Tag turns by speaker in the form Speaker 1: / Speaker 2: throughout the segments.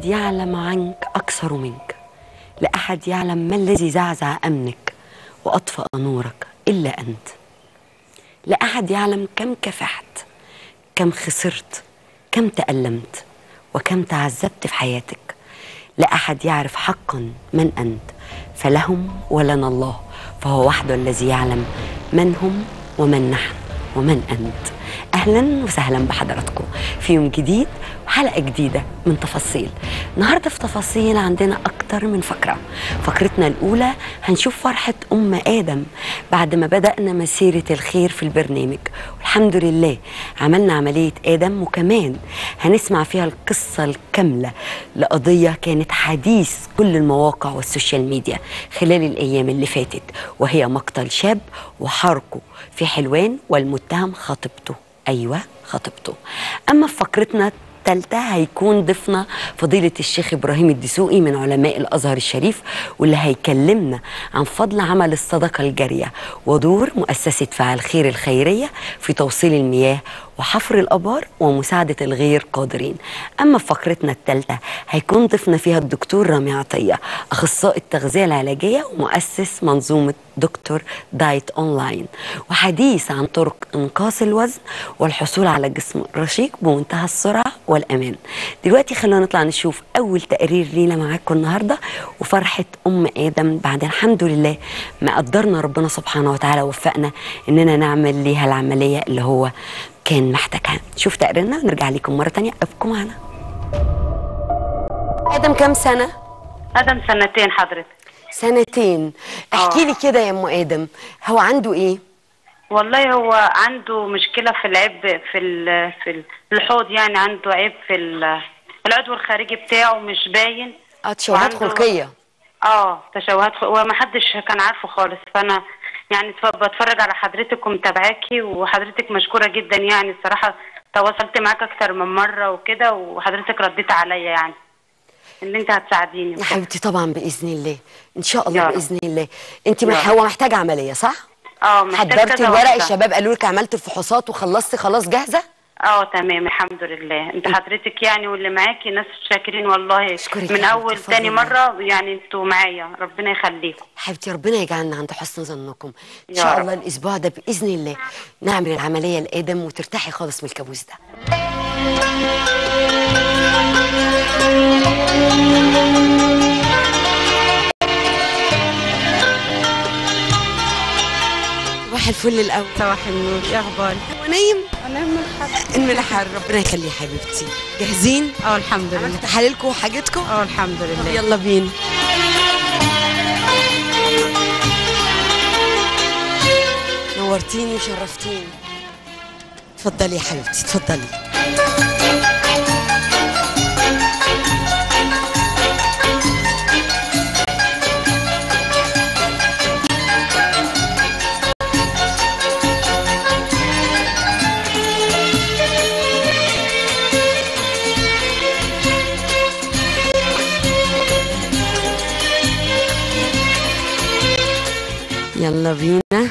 Speaker 1: أحد يعلم عنك أكثر منك لا أحد يعلم ما الذي زعزع أمنك وأطفأ نورك إلا أنت لا أحد يعلم كم كفحت كم خسرت كم تألمت وكم تعذبت في حياتك لا أحد يعرف حقا من أنت فلهم ولنا الله فهو وحده الذي يعلم من هم ومن نحن ومن أنت أهلا وسهلا بحضراتكم في يوم جديد وحلقة جديدة من تفاصيل النهاردة في تفاصيل عندنا أكتر من فقرة فقرتنا الأولى هنشوف فرحة أم آدم بعد ما بدأنا مسيرة الخير في البرنامج والحمد لله عملنا عملية آدم وكمان هنسمع فيها القصة الكاملة لقضية كانت حديث كل المواقع والسوشيال ميديا خلال الأيام اللي فاتت وهي مقتل شاب وحرقه في حلوان والمتهم خطيبته أيوة خطيبته أما في فقرتنا الثالثة هيكون ضيفنا فضيلة الشيخ إبراهيم الدسوقي من علماء الأزهر الشريف واللي هيكلمنا عن فضل عمل الصدقة الجارية ودور مؤسسة فعل خير الخيرية في توصيل المياه وحفر الآبار ومساعدة الغير قادرين أما في فقرتنا الثالثة هيكون ضيفنا فيها الدكتور رامي عطية أخصائي التغذية العلاجية ومؤسس منظومة دكتور دايت أونلاين وحديث عن طرق إنقاص الوزن والحصول على جسم رشيق بمنتهى السرعة والأمان دلوقتي خلونا نطلع نشوف أول تقرير لينا معاكم النهاردة وفرحة أم آدم بعد الحمد لله ما قدرنا ربنا سبحانه وتعالى وفقنا إننا نعمل ليها العملية اللي هو كان محتاجها شوف تقريرنا ونرجع لكم مرة تانية ابقوا معنا آدم كام سنة؟
Speaker 2: ادم سنتين حضرتك
Speaker 1: سنتين احكي لي كده يا ام آدم هو عنده ايه؟
Speaker 2: والله هو عنده مشكله في العيب في ال- في ال- في الحوض يعني عنده عيب في ال- العضو الخارجي بتاعه مش باين
Speaker 1: اه تشوهات
Speaker 2: وعنده-
Speaker 1: خلقية
Speaker 2: اه تشوهات خ- وما حدش كان عارفه خالص فانا يعني اتف- بتفرج على حضرتك ومتابعاكي وحضرتك مشكوره جدا يعني الصراحه تواصلت معاك اكتر من مره وكده وحضرتك رديت عليا يعني ان انت هتساعديني
Speaker 1: يا حبيبتي طبعا بإذن الله ان شاء الله
Speaker 2: يا رب.
Speaker 1: بإذن الله انت
Speaker 2: يا
Speaker 1: مح...
Speaker 2: رب.
Speaker 1: هو محتاج عملية صح؟
Speaker 2: اه محتاج
Speaker 1: حضرتي
Speaker 2: كذا
Speaker 1: الورق
Speaker 2: واحدة.
Speaker 1: الشباب قالوا لك عملت الفحوصات وخلصتي خلاص جاهزة؟
Speaker 2: اه تمام الحمد لله انت حضرتك يعني واللي معاكي ناس شاكرين والله
Speaker 1: أشكرك
Speaker 2: من
Speaker 1: يا
Speaker 2: اول
Speaker 1: حبيبتي،
Speaker 2: تاني
Speaker 1: بفضل الله.
Speaker 2: مره يعني انتوا معايا ربنا يخليكم
Speaker 1: حبيبتي ربنا يجعلنا عند حسن ظنكم ان
Speaker 2: يا
Speaker 1: شاء
Speaker 2: رب.
Speaker 1: الله الاسبوع ده باذن الله نعمل العمليه لادم وترتاحي خالص من الكابوس ده صباح الفل الاول
Speaker 3: صباح النور ايه اخبارك
Speaker 1: هو نايم
Speaker 3: انا من الحر
Speaker 1: الملحر ربنا يخليه حبيبتي جاهزين
Speaker 3: اه الحمد لله
Speaker 1: عملت تحاليلكم وحاجتكم
Speaker 3: اه الحمد
Speaker 1: طب
Speaker 3: لله
Speaker 1: يلا بينا نورتيني وشرفتيني اتفضلي يا حبيبتي اتفضلي يلا بينا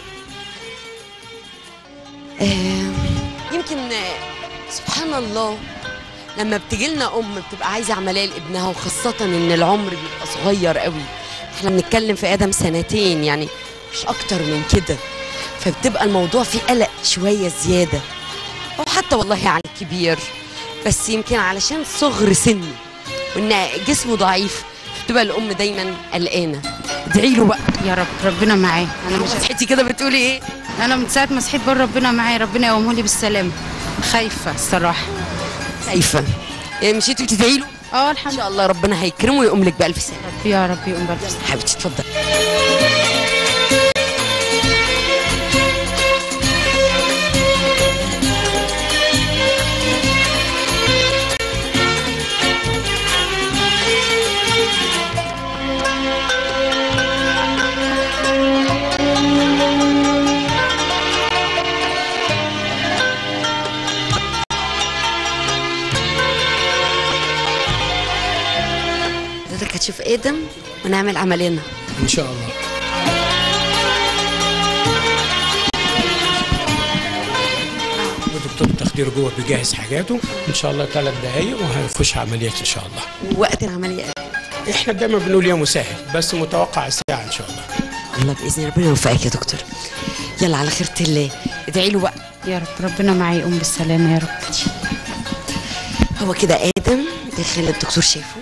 Speaker 1: آه يمكن آه، سبحان الله لما بتجيلنا ام بتبقى عايزه عمليه لابنها وخاصه ان العمر بيبقى صغير قوي احنا بنتكلم في ادم سنتين يعني مش اكتر من كده فبتبقى الموضوع فيه قلق شويه زياده او حتى والله على الكبير بس يمكن علشان صغر سنه وان جسمه ضعيف بتبقى الام دايما قلقانه ادعي له بقى
Speaker 3: يا رب ربنا معاه انا مش
Speaker 1: صحتي كده بتقولي ايه
Speaker 3: انا من ساعه ما صحيت بره ربنا معايا ربنا يقومه لي بالسلامه خايفه الصراحه
Speaker 1: خايفه يعني مشيتي وتدعي له
Speaker 3: اه
Speaker 1: ان
Speaker 3: الحمد
Speaker 1: شاء الله ربنا هيكرمه ويقوم لك بالف سنه
Speaker 3: لله يا رب يقوم بالف
Speaker 1: حبيبتي اتفضلي حضرتك هتشوف ادم ونعمل عملينا
Speaker 4: ان شاء الله ودكتور التخدير جوه بيجهز حاجاته ان شاء الله ثلاث دقايق وهنخش عمليات ان شاء الله
Speaker 1: وقت العمليه
Speaker 4: احنا دايما بنقول يوم سهل بس متوقع ساعه ان شاء الله
Speaker 1: الله باذن ربنا يوفقك يا دكتور يلا على خيرة الله ادعي له بقى
Speaker 3: يا رب ربنا معاه يقوم بالسلامه يا رب
Speaker 1: هو كده ادم داخل الدكتور شافه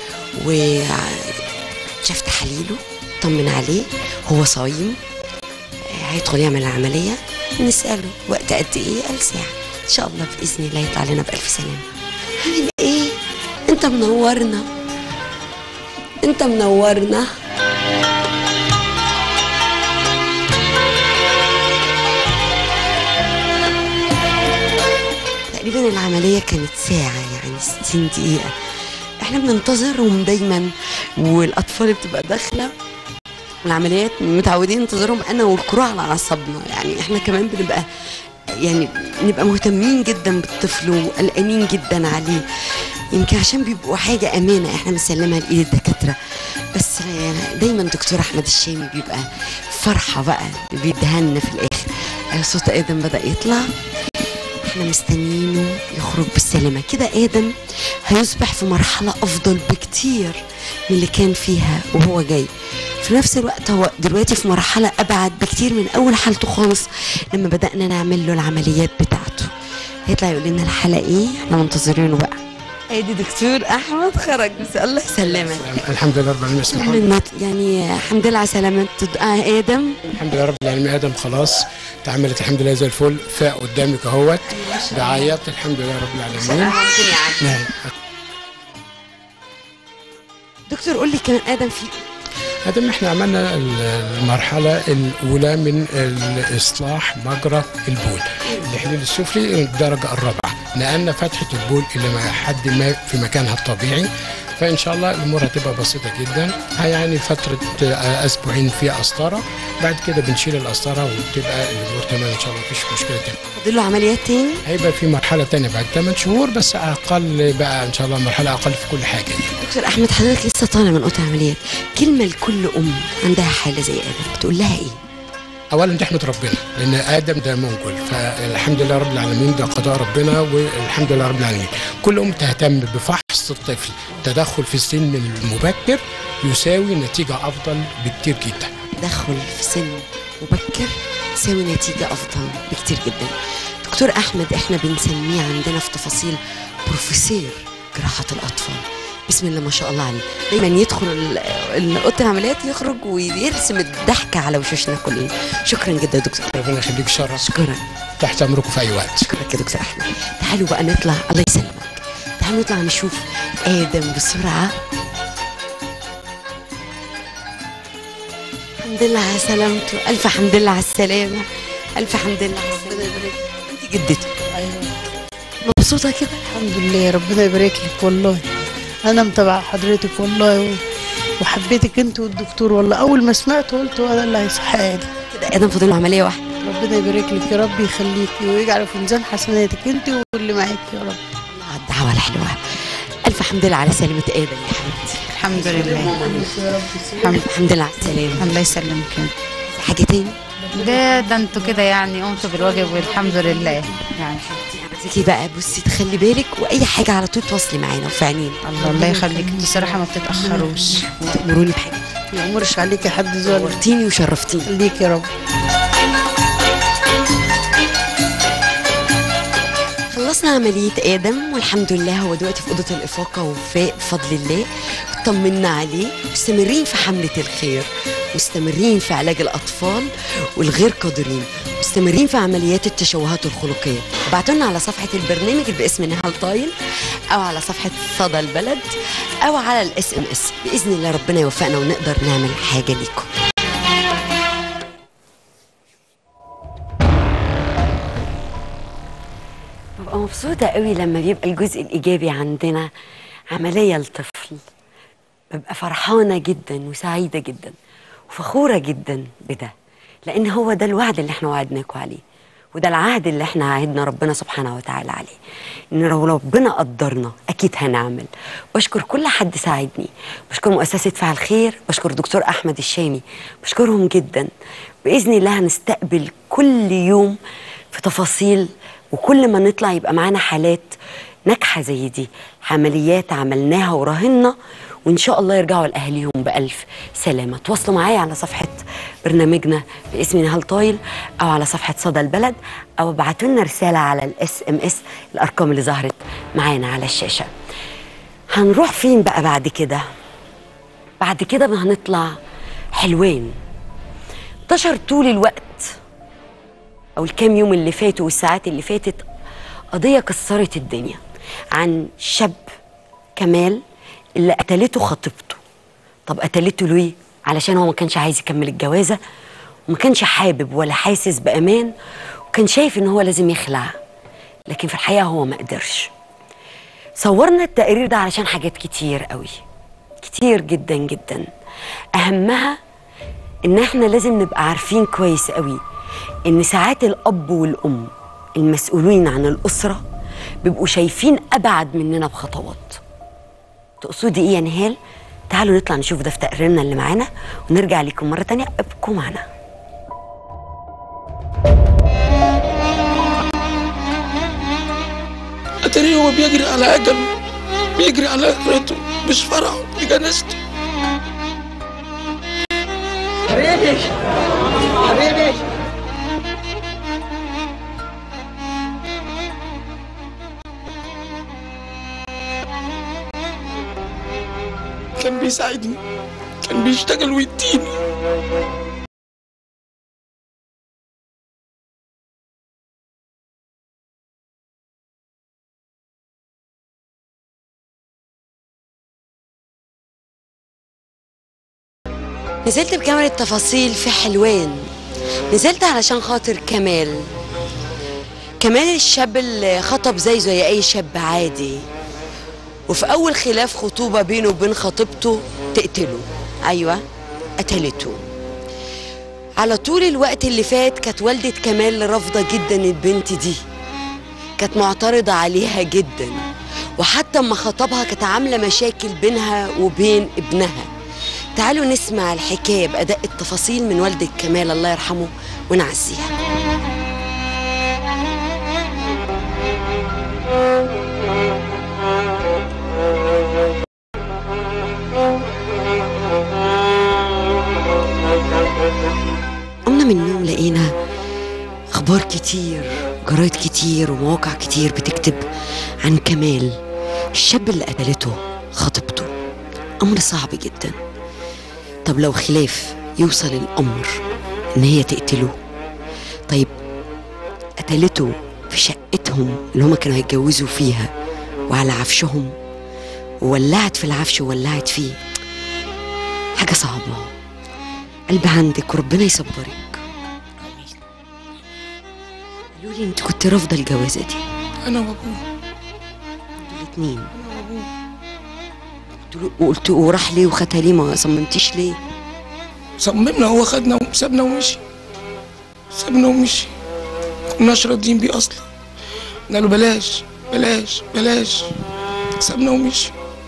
Speaker 1: وشاف تحاليله طمن عليه هو صايم آه، هيدخل يعمل العمليه نساله وقت قد ايه قال ساعه ان شاء الله باذن الله يطلع لنا بالف سلامه عامل ايه انت منورنا انت منورنا تقريبا العملية كانت ساعة يعني 60 دقيقة احنا بننتظرهم دايما والأطفال بتبقى داخلة العمليات متعودين ننتظرهم أنا والكرة على أعصابنا يعني احنا كمان بنبقى يعني نبقى مهتمين جدا بالطفل وقلقانين جدا عليه يمكن عشان بيبقوا حاجة أمانة احنا بنسلمها لإيد الدكاترة بس يعني دايما دكتور أحمد الشامي بيبقى فرحة بقى بيديها لنا في الآخر آه، صوت آدم بدأ يطلع احنا مستنيينه يخرج بالسلامة كده آدم هيصبح في مرحلة أفضل بكتير من اللي كان فيها وهو جاي في نفس الوقت هو دلوقتي في مرحلة أبعد بكتير من أول حالته خالص لما بدأنا نعمل له العمليات بتاعته هيطلع يقول لنا الحالة إيه احنا منتظرينه بقى ادي دكتور احمد خرج بس الله يسلمك
Speaker 4: الحمد لله رب العالمين اسمحوا لي.
Speaker 1: من يعني الحمد لله على سلامة آه ادم
Speaker 4: الحمد لله رب العالمين ادم خلاص اتعملت الحمد لله زي الفل فاق قدامك اهوت بعيط الحمد لله رب العالمين
Speaker 1: ممكن يعدي
Speaker 4: نعم.
Speaker 1: دكتور قول لي كمان ادم في
Speaker 4: ادم احنا عملنا المرحله الاولى من الاصلاح مجرى البول الحليل السفلي الدرجه الرابعه نقلنا فتحه البول الى ما- حد ما في مكانها الطبيعي فان شاء الله الامور هتبقى بسيطه جدا يعني فتره آه، اسبوعين فيها قسطره بعد كده بنشيل القسطره وتبقى الامور تمام ان شاء الله مفيش مشكله تاني
Speaker 1: فاضل له عمليات تاني
Speaker 4: هيبقى في مرحله تانية بعد 8 شهور بس اقل بقى ان شاء الله مرحله اقل في كل حاجه
Speaker 1: دكتور احمد حضرتك لسه طالع من اوضه عمليات كلمه لكل ام عندها حاله زي ادم بتقول لها ايه
Speaker 4: اولا تحمد ربنا لان ادم ده منجل فالحمد لله رب العالمين ده قضاء ربنا والحمد لله رب العالمين كل ام تهتم بفحص الطفل تدخل في السن المبكر يساوي نتيجه افضل بكتير جدا
Speaker 1: تدخل في سن مبكر يساوي نتيجه افضل بكتير جدا دكتور احمد احنا بنسميه عندنا في تفاصيل بروفيسير جراحه الاطفال بسم الله ما شاء الله عليه دايما يدخل ال- ال- اوضه العمليات يخرج ويرسم الضحكه على وشوشنا كلنا شكرا جدا يا دكتور
Speaker 4: ربنا يخليك شرف
Speaker 1: شكرا
Speaker 4: تحت امركم في اي وقت
Speaker 1: اشكرك يا دكتور احمد تعالوا بقى نطلع الله يسلمك تعالوا نطلع نشوف ادم بسرعه الحمد لله على سلامته الف حمد لله على السلامه الف حمد لله على السلامه انت جدته مبسوطه كده
Speaker 5: الحمد لله ربنا يبارك لك والله انا متابعه حضرتك والله و... وحبيتك انت والدكتور والله اول ما سمعت قلت هو ده اللي هيصحاني
Speaker 1: كده ادم فاضل له عمليه واحده
Speaker 5: ربنا يبارك لك يا رب يخليكي ويجعل في ميزان حسناتك انت واللي معاك يا رب
Speaker 1: الله على الدعوه الحلوه الف حمد لله على سلامه ادم يا حبيبتي
Speaker 3: الحمد لله
Speaker 1: الحمد الحمد لله على السلامه
Speaker 3: الله يسلمك
Speaker 1: في حاجه تاني
Speaker 3: ده ده انتوا كده يعني قمتوا بالواجب والحمد لله يعني
Speaker 1: عايزاكي بقى بصي تخلي بالك واي حاجه على طول تواصلي معانا وفي عينينا
Speaker 3: الله الله يخليك انتوا صراحه ما بتتاخروش
Speaker 1: تأمروني بحاجه
Speaker 5: ما يأمرش عليك يا حد ظالم
Speaker 1: نورتيني وشرفتيني
Speaker 5: خليك يا رب
Speaker 1: خلصنا عملية آدم والحمد لله هو دلوقتي في أوضة الإفاقة وفاء بفضل الله طمنا عليه مستمرين في حملة الخير مستمرين في علاج الأطفال والغير قادرين مستمرين في عمليات التشوهات الخلقية ابعتوا لنا على صفحة البرنامج اللي باسم نهال طايل أو على صفحة صدى البلد أو على الاس ام اس بإذن الله ربنا يوفقنا ونقدر نعمل حاجة ليكم ببقى مبسوطة قوي لما بيبقى الجزء الإيجابي عندنا عملية لطفل ببقى فرحانة جدا وسعيدة جدا وفخورة جدا بده لأن هو ده الوعد اللي احنا وعدناكم عليه وده العهد اللي احنا عهدنا ربنا سبحانه وتعالى عليه ان لو ربنا قدرنا اكيد هنعمل بشكر كل حد ساعدني بشكر مؤسسه فعل خير بشكر دكتور احمد الشامي بشكرهم جدا باذن الله هنستقبل كل يوم في تفاصيل وكل ما نطلع يبقى معانا حالات ناجحه زي دي عمليات عملناها وراهنا وان شاء الله يرجعوا لاهاليهم بالف سلامه تواصلوا معايا على صفحه برنامجنا باسم نهال طايل او على صفحه صدى البلد او ابعتوا لنا رساله على الاس ام اس الارقام اللي ظهرت معانا على الشاشه هنروح فين بقى بعد كده بعد كده ما هنطلع حلوان انتشر طول الوقت او الكام يوم اللي فاتوا والساعات اللي فاتت قضيه كسرت الدنيا عن شاب كمال اللي قتلته خطيبته طب قتلته ليه علشان هو ما كانش عايز يكمل الجوازه وما كانش حابب ولا حاسس بامان وكان شايف ان هو لازم يخلع لكن في الحقيقه هو ما قدرش صورنا التقرير ده علشان حاجات كتير قوي كتير جدا جدا اهمها ان احنا لازم نبقى عارفين كويس قوي ان ساعات الاب والام المسؤولين عن الاسره بيبقوا شايفين ابعد مننا بخطوات تقصدي ايه يا نهال تعالوا نطلع نشوف ده في تقريرنا اللي معانا ونرجع لكم مره تانية ابقوا معنا
Speaker 6: اتاري هو بيجري على اجله بيجري على اخرته مش فرحه دي جنازته
Speaker 7: حبيبي حبيبي
Speaker 6: كان بيساعدني كان بيشتغل ويديني
Speaker 1: نزلت بكاميرا التفاصيل في حلوان نزلت علشان خاطر كمال كمال الشاب اللي خطب زي زي اي شاب عادي وفي اول خلاف خطوبه بينه وبين خطيبته تقتله ايوه قتلته على طول الوقت اللي فات كانت والدة كمال رافضة جدا البنت دي كانت معترضة عليها جدا وحتى اما خطبها كانت عاملة مشاكل بينها وبين ابنها تعالوا نسمع الحكاية بأداء التفاصيل من والدة كمال الله يرحمه ونعزيها قمنا من النوم لقينا اخبار كتير جرايد كتير ومواقع كتير بتكتب عن كمال الشاب اللي قتلته خطيبته امر صعب جدا طب لو خلاف يوصل الامر ان هي تقتله طيب قتلته في شقتهم اللي هما كانوا هيتجوزوا فيها وعلى عفشهم وولعت في العفش وولعت فيه حاجة صعبة قلب عندك وربنا يصبرك قالوا لي انت كنت رافضة الجوازة دي
Speaker 6: انا وابوه
Speaker 1: انتوا الاتنين قلت له- وقلت وراح ليه وخدها ليه ما صممتيش ليه
Speaker 6: صممنا هو خدنا وسابنا ومشي سابنا ومشي كناش راضيين بيه اصلا قلنا له بلاش بلاش بلاش سابنا ومشي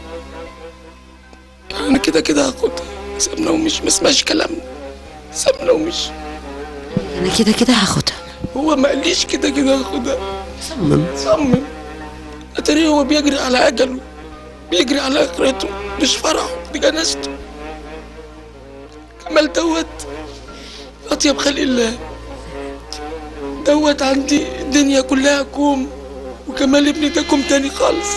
Speaker 6: انا كده كده هاخدها سابنا ومشي ما سمعش كلامنا سابنا ومشي
Speaker 1: انا كده كده هاخدها
Speaker 6: هو ما قاليش كده كده هاخدها
Speaker 1: صمم
Speaker 6: صمم اتاري هو بيجري على اجله بيجري على اخرته مش فرحه دي جنازته كمال دوت اطيب خلق الله دوت عندي الدنيا كلها كوم وكمال ابني ده كوم تاني خالص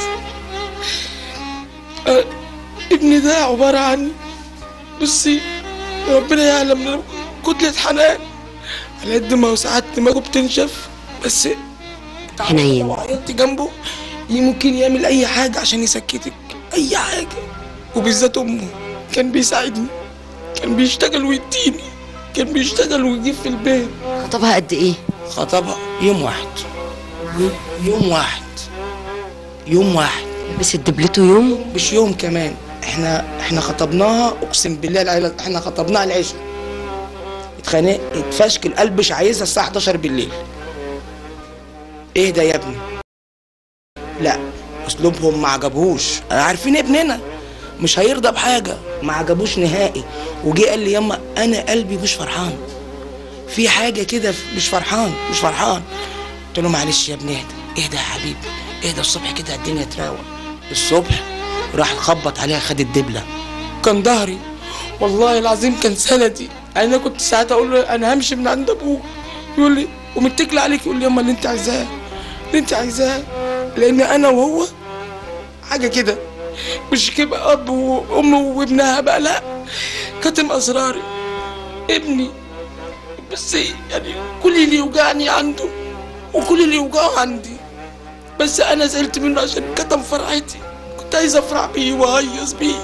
Speaker 6: آه، ابني ده عبارة عن بصي ربنا يعلم كتلة حنان على قد ما هو ساعات دماغه بتنشف بس
Speaker 1: حنين.
Speaker 6: لو عيطت جنبه ممكن يعمل اي حاجه عشان يسكتك اي حاجه وبالذات امه كان بيساعدني كان بيشتغل ويديني كان بيشتغل ويجيب في البيت
Speaker 1: خطبها قد ايه
Speaker 6: خطبها يوم واحد يوم واحد يوم واحد
Speaker 1: بس دبلته يوم
Speaker 6: مش يوم كمان احنا احنا خطبناها اقسم بالله العيلة احنا خطبناها العشاء اتخانق اتفشكل قلب مش عايزها الساعه 11 بالليل اهدى يا ابني لا اسلوبهم ما عجبهوش عارفين ابننا مش هيرضى بحاجه ما عجبوش نهائي وجي قال لي ياما انا قلبي مش فرحان في حاجه كده مش فرحان مش فرحان قلت قلت له معلش يا ابني اهدى اهدى يا حبيبي اهدى الصبح كده الدنيا تراوق الصبح راح خبط عليها خد الدبله كان ظهري والله العظيم كان سندي يعني انا كنت ساعات اقول له انا همشي من عند ابوك يقول لي ومتكل عليك يقول لي يما اللي انت عايزاه اللي انت عايزاه لان انا وهو حاجه كده مش كده اب وام وابنها بقى لا كاتم اسراري ابني بس يعني كل اللي يوجعني عنده وكل اللي يوجعه عندي بس انا زعلت منه عشان كتم فرحتي كنت عايز افرح بيه واهيص بيه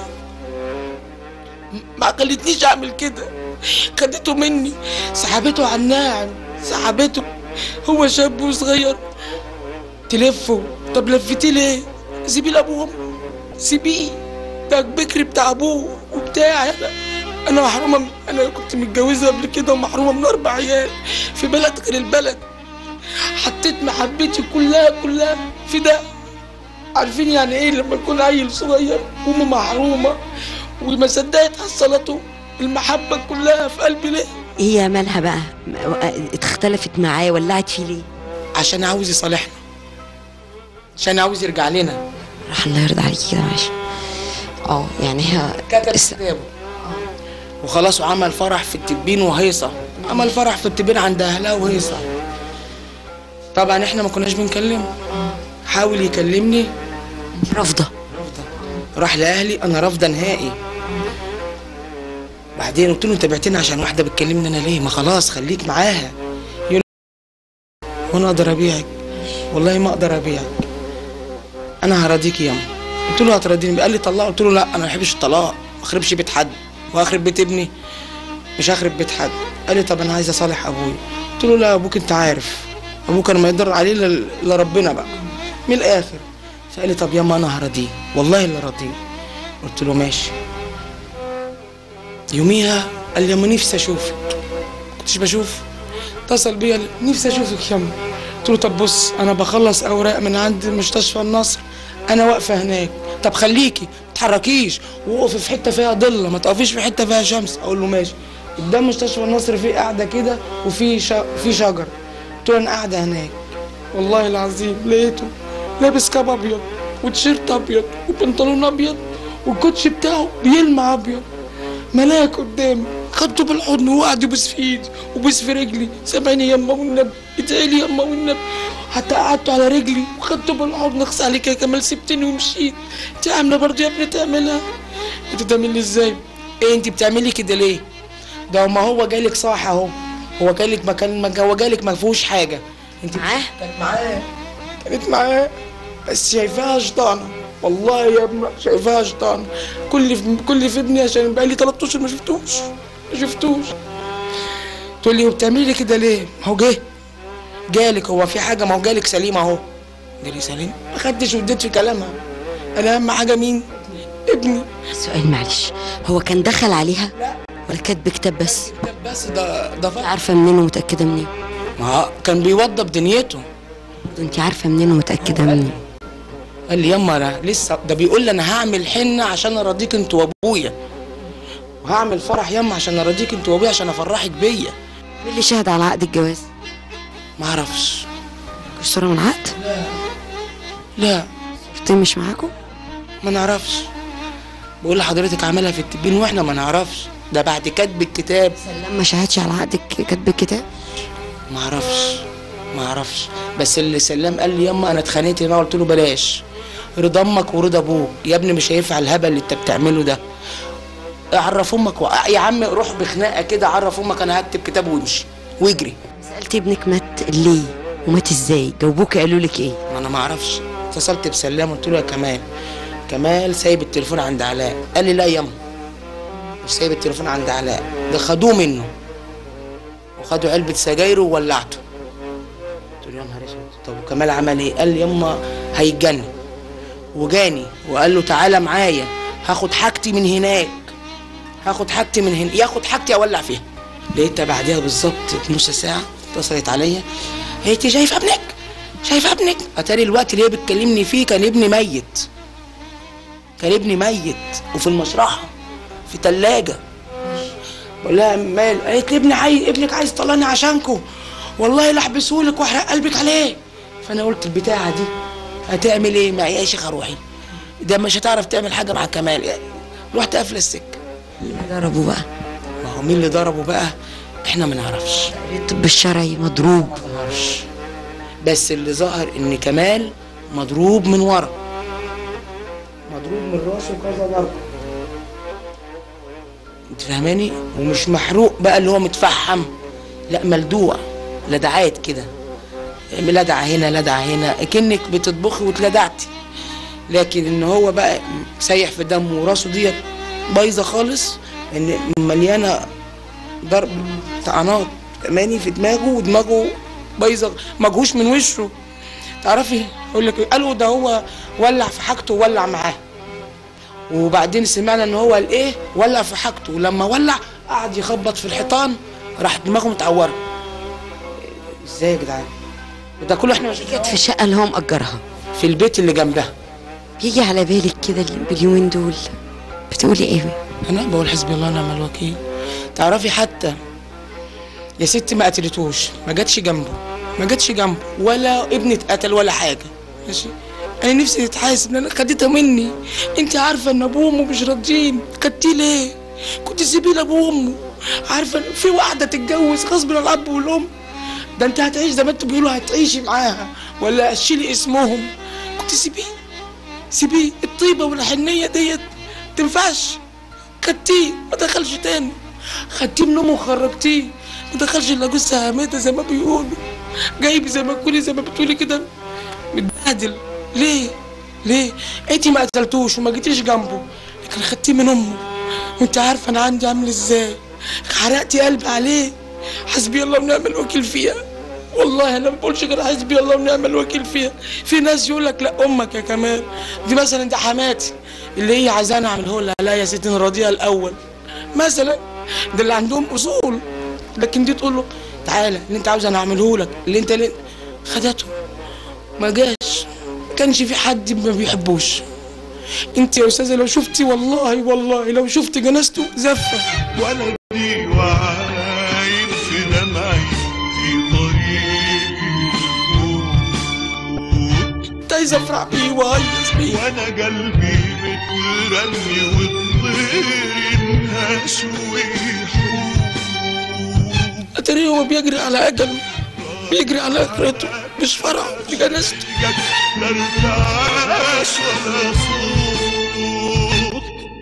Speaker 6: ما خلتنيش اعمل كده خدته مني سحبته على الناعم سحبته هو شاب وصغير تلفه طب لفتيه ليه سيبيه لابوه وأمه. سيبيه ده بكري بتاع ابوه وبتاعي انا انا محرومه من- انا كنت متجوزه قبل كده ومحرومه من اربع عيال في بلد غير البلد حطيت محبتي كلها كلها في ده عارفين يعني ايه لما يكون عيل صغير وامه محرومه وما صدقت حصلته المحبه كلها في قلبي ليه
Speaker 1: هي مالها بقى اتختلفت معاه ولعت فيه ليه
Speaker 6: عشان عاوز يصالحنا عشان عاوز يرجع لنا
Speaker 1: راح الله يرضى عليكي كده ماشي اه يعني هي
Speaker 6: كتب
Speaker 1: اس-
Speaker 6: كتابه وخلاص وعمل فرح في التبين وهيصة عمل فرح في التبين عند اهلها وهيصة طبعا احنا ما كناش بنكلمه حاول يكلمني
Speaker 1: رافضه
Speaker 6: راح لاهلي انا رافضه نهائي بعدين قلت له انت بعتني عشان واحده بتكلمني انا ليه ما خلاص خليك معاها يقول وانا اقدر ابيعك والله ما اقدر ابيعك انا هراضيك ياما قلت له هتراضيني قال لي طلقه قلت له لا انا ما بحبش الطلاق ما اخربش بيت حد واخرب بيت ابني مش هخرب بيت حد قال لي طب انا عايز اصالح ابويا قلت له لا ابوك انت عارف ابوك انا ما يقدر عليه الا إلا ربنا بقى من الاخر فقال لي طب ياما انا هراضيه والله اللي راضيه قلت له ماشي يوميها قال لي ياما نفسي اشوفك كنتش بشوف اتصل بيا قال لي نفسي اشوفك ياما قلت له طب بص انا بخلص اوراق من عند مستشفى النصر انا واقفه هناك طب خليكي ما تتحركيش وقفي في حته فيها ضله ما تقفيش في حته فيها شمس اقول له ماشي قدام مستشفى النصر في قاعده كده وفي شا... في شجر قلت له انا قاعده هناك والله العظيم لقيته لابس كاب ابيض وتيشيرت ابيض وبنطلون ابيض والكوتش بتاعه بيلمع ابيض ملاك قدامي خدته بالحضن وقعد يبوس في ايدي وبوس في رجلي سامعني يما والنبي ادعي لي يما والنبي حتى قعدته على رجلي وخدته بالحضن اخص عليك يا كمال سبتني ومشيت انت عامله برضه يا ابني تعملها انت تعملي ازاي ايه انت بتعملي كده ليه ده ما هو جالك صح اهو هو جالك مكان ما هو جالك ما فيهوش حاجه انت
Speaker 1: معاه؟
Speaker 6: كانت معاه كانت معاه بس شايفاها شيطانه والله يا ابني شايفاها شيطانه كل في كل في ابني عشان بقالي 3 اشهر ما شفتوش ما شفتوش تقول لي وبتعملي كده ليه؟ ما هو جه جالك هو في حاجه ما هو جالك سليم اهو جالي سليم ما خدتش واديت في كلامها انا اهم حاجه مين؟ ابني
Speaker 1: سؤال معلش هو كان دخل عليها ولا كاتب كتاب بس
Speaker 6: بس ده ده فرق.
Speaker 1: عارفه منين ومتاكده منين
Speaker 6: ما هو كان بيوضب دنيته
Speaker 1: انت عارفه منين ومتاكده منين
Speaker 6: قال لي يما انا لسه ده بيقول لي انا هعمل حنه عشان ارضيك انت وابويا وهعمل فرح يما عشان ارضيك انت وابويا عشان افرحك بيا
Speaker 1: مين اللي شهد على عقد الجواز
Speaker 6: ما اعرفش
Speaker 1: مش صوره من عقد
Speaker 6: لا
Speaker 1: صورتين مش معاكم
Speaker 6: ما نعرفش بقول لحضرتك عملها في التبين واحنا ما نعرفش ده بعد كتب الكتاب
Speaker 1: سلام ما شهدش على عقد ك- كاتب الكتاب
Speaker 6: ما اعرفش ما اعرفش بس اللي سلام قال لي يما انا اتخانقت معاه قلت له بلاش رضا امك ورضا ابوك يا ابني مش هينفع الهبل اللي انت بتعمله ده اعرف امك و... يا عم روح بخناقه كده عرف امك انا هكتب كتاب وامشي واجري
Speaker 1: سالت ابنك مات ليه ومات ازاي جاوبوك قالوا لك ايه
Speaker 6: ما انا ما اعرفش اتصلت بسلام قلت له يا كمال كمال سايب التليفون عند علاء قال لي لا يما مش سايب التليفون عند علاء ده خدوه منه وخدوا علبة سجايره وولعته قلت له يا نهار اسود طب وكمال عمل ايه قال لي يما هيتجنن وجاني وقال له تعالى معايا هاخد حاجتي من هناك هاخد حاجتي من هنا ياخد حاجتي اولع فيها لقيتها بعدها بالظبط نص ساعة اتصلت عليا هي انت شايفة ابنك شايفة ابنك اتاري الوقت اللي هي بتكلمني فيه كان ابني ميت كان ابني ميت وفي المشرحة في تلاجة بقول لها مال قالت لي ابني عايز ابنك عايز يطلعني عشانكو والله لا احبسهولك واحرق قلبك عليه فانا قلت البتاعه دي هتعمل ايه معي يا شيخه روحي ده مش هتعرف تعمل حاجه مع كمال يعني رحت قافله السكه
Speaker 1: ضربوا بقى
Speaker 6: ما هو مين اللي ضربه بقى احنا ما نعرفش
Speaker 1: الطب الشرعي مضروب
Speaker 6: ما نعرفش بس اللي ظهر ان كمال مضروب من ورا مضروب من راسه كذا ضربه انت فاهماني ومش محروق بقى اللي هو متفحم لا ملدوع لدعات كده لدعة هنا لدعة هنا كأنك بتطبخي واتلدعتي لكن ان هو بقى سايح في دمه وراسه ديت بايظه خالص ان مليانه ضرب طعنات فاهماني في دماغه ودماغه بايظه مجهوش من وشه تعرفي اقول لك قالوا ده هو ولع في حاجته وولع معاه وبعدين سمعنا ان هو قال ايه ولع في حاجته ولما ولع قعد يخبط في الحيطان راح دماغه متعوره ازاي يا جدعان وده كله احنا مش
Speaker 1: كانت في الشقه اللي هو مأجرها
Speaker 6: في البيت اللي جنبها
Speaker 1: بيجي على بالك كده باليومين دول بتقولي ايه
Speaker 6: انا بقول حسبي الله ونعم الوكيل تعرفي حتى يا ستي ما قتلتوش ما جاتش جنبه ما جاتش جنبه ولا ابني اتقتل ولا حاجه ماشي انا نفسي تتحاسب لان خدتها مني انت عارفه ان ابوه وامه مش راضيين خدتيه ليه كنت سيبيه لابوه وامه عارفه إن في واحده تتجوز غصب عن الاب والام ده انت هتعيش زي ما انتوا بيقولوا هتعيشي معاها ولا هتشيلي اسمهم كنت سيبيه سيبيه الطيبه والحنيه ديت تنفعش خدتيه ما دخلش تاني خدتيه من امه وخرجتيه ما دخلش الا جثه هامده زي ما بيقولوا جايب زي ما تقولي زي ما بتقولي كده متبهدل ليه ليه انتي ما قتلتوش وما جيتيش جنبه لكن خدتيه من امه وانت عارفه انا عندي عامل ازاي حرقتي قلبي عليه حسبي الله ونعم الوكيل فيها والله انا ما بقولش غير حسبي الله ونعم الوكيل فيها في ناس يقول لك لا امك يا كمال دي مثلا دي حماتي اللي هي عايزاني اعمله لها لا يا ستي راضيه الاول مثلا ده اللي عندهم اصول لكن دي تقول له تعالى اللي انت عاوز انا اعمله لك اللي انت اللي خدته ما جاش ما كانش في حد ما بيحبوش انت يا استاذه لو شفتي والله والله لو شفت جنازته زفه
Speaker 8: ولدي وعايب في دمعي في طريق الموت
Speaker 6: انت عايز افرح بيه وهيص بيه
Speaker 8: وانا قلبي مترمي والطير ينهش ويحوم
Speaker 6: اتاريه هو بيجري على اجله بيجري على اخرته مش فرحه بجنازته
Speaker 8: لا ارتعاش ولا صوت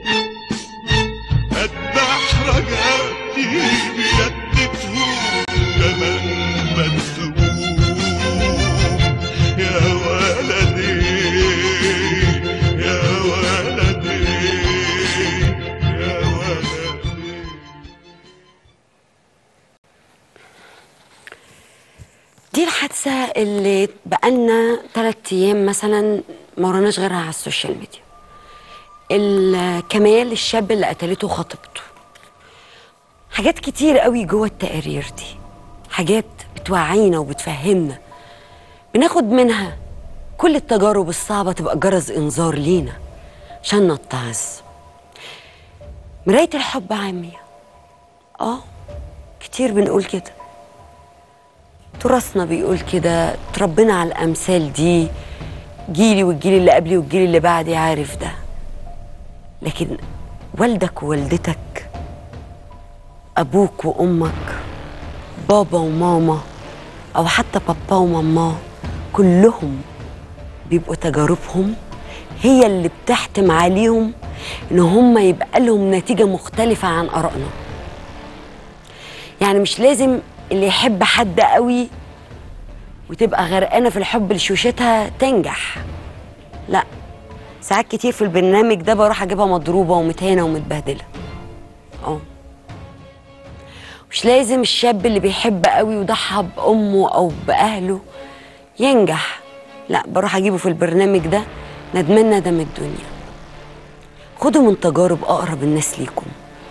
Speaker 8: اذبح رجعتي بيدته كمان مكتوب يا ولدي يا ولدي يا ولدي
Speaker 1: دي الحادثة اللي بقالنا تلات أيام مثلا ما وراناش غيرها على السوشيال ميديا الكمال الشاب اللي قتلته خطيبته حاجات كتير قوي جوه التقارير دي حاجات بتوعينا وبتفهمنا بناخد منها كل التجارب الصعبة تبقى جرس إنذار لينا عشان نتعظ مراية الحب عامية اه كتير بنقول كده تراثنا بيقول كده تربينا على الامثال دي جيلي والجيل اللي قبلي والجيل اللي بعدي عارف ده لكن والدك ووالدتك ابوك وامك بابا وماما او حتى بابا وماما كلهم بيبقوا تجاربهم هي اللي بتحتم عليهم ان هم يبقى لهم نتيجه مختلفه عن ارائنا يعني مش لازم اللي يحب حد قوي وتبقى غرقانه في الحب لشوشتها تنجح لا ساعات كتير في البرنامج ده بروح اجيبها مضروبه ومتهانه ومتبهدله اه مش لازم الشاب اللي بيحب قوي وضحى بامه او باهله ينجح لا بروح اجيبه في البرنامج ده ندمان ندم الدنيا خدوا من تجارب اقرب الناس ليكم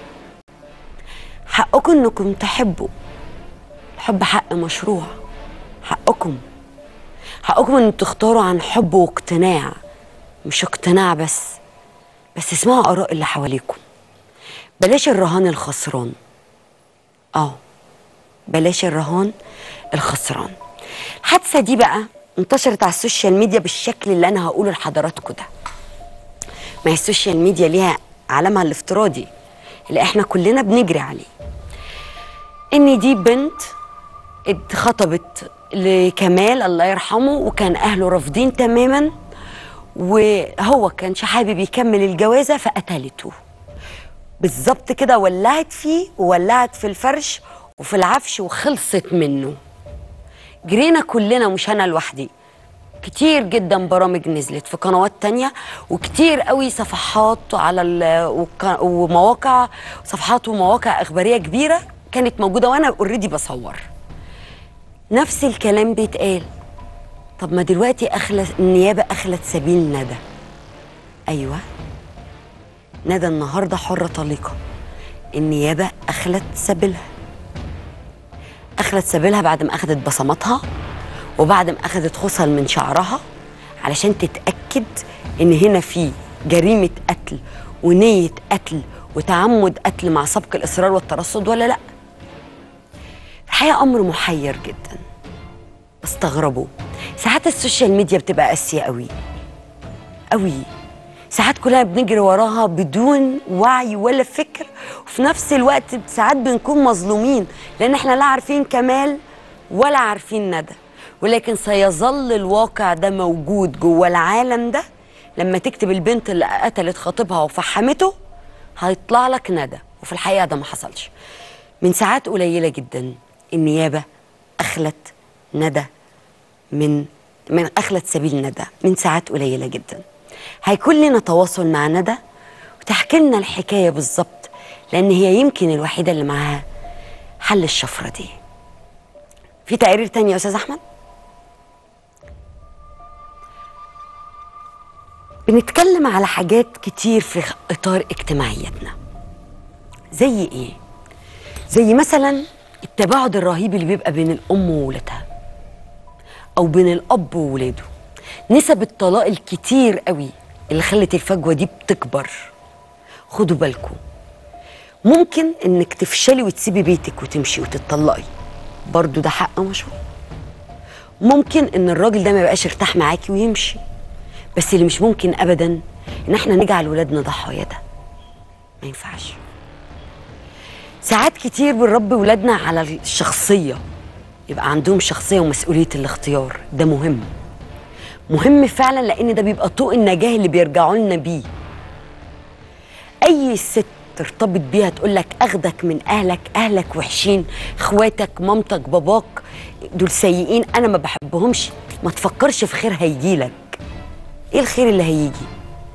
Speaker 1: حقكم انكم تحبوا الحب حق مشروع حقكم حقكم ان تختاروا عن حب واقتناع مش اقتناع بس بس اسمعوا اراء اللي حواليكم بلاش الرهان الخسران اه بلاش الرهان الخسران الحادثه دي بقى انتشرت على السوشيال ميديا بالشكل اللي انا هقوله لحضراتكم ده ما هي السوشيال ميديا ليها عالمها الافتراضي اللي احنا كلنا بنجري عليه ان دي بنت اتخطبت لكمال الله يرحمه وكان اهله رافضين تماما وهو كانش حابب يكمل الجوازه فقتلته بالظبط كده ولعت فيه وولعت في الفرش وفي العفش وخلصت منه جرينا كلنا مش انا لوحدي كتير جدا برامج نزلت في قنوات تانية وكتير قوي صفحات على ال- وك- ومواقع صفحات ومواقع اخباريه كبيره كانت موجوده وانا اوريدي بصور نفس الكلام بيتقال طب ما دلوقتي اخلت النيابه اخلت سبيل ندى ايوه ندى النهارده حره طليقه النيابه اخلت سبيلها اخلت سبيلها بعد ما اخذت بصماتها وبعد ما اخذت خصل من شعرها علشان تتاكد ان هنا في جريمه قتل ونيه قتل وتعمد قتل مع سبق الاصرار والترصد ولا لا الحقيقه امر محير جدا بستغربه ساعات السوشيال ميديا بتبقى قاسيه قوي قوي ساعات كلنا بنجري وراها بدون وعي ولا فكر وفي نفس الوقت ساعات بنكون مظلومين لان احنا لا عارفين كمال ولا عارفين ندى ولكن سيظل الواقع ده موجود جوه العالم ده لما تكتب البنت اللي قتلت خطيبها وفحمته هيطلع لك ندى وفي الحقيقه ده ما حصلش من ساعات قليله جدا النيابه اخلت ندى من من اخلت سبيل ندى من ساعات قليله جدا هيكون لنا تواصل مع ندى وتحكي لنا الحكايه بالظبط لان هي يمكن الوحيده اللي معاها حل الشفره دي في تقرير تاني يا استاذ احمد بنتكلم على حاجات كتير في اطار اجتماعياتنا زي ايه زي مثلا التباعد الرهيب اللي بيبقى بين الام وولادها او بين الاب وولاده نسب الطلاق الكتير قوي اللي خلت الفجوه دي بتكبر خدوا بالكم ممكن انك تفشلي وتسيبي بيتك وتمشي وتتطلقي برضو ده حق مشروع ممكن ان الراجل ده ما يبقاش ارتاح معاكي ويمشي بس اللي مش ممكن ابدا ان احنا نجعل ولادنا ضحايا ده ما ينفعش ساعات كتير بنربي ولادنا على الشخصيه يبقى عندهم شخصيه ومسؤوليه الاختيار ده مهم مهم فعلا لان ده بيبقى طوق النجاه اللي بيرجعوا لنا بيه اي ست ترتبط بيها تقول لك اخدك من اهلك اهلك وحشين اخواتك مامتك باباك دول سيئين انا ما بحبهمش ما تفكرش في خير هيجيلك ايه الخير اللي هيجي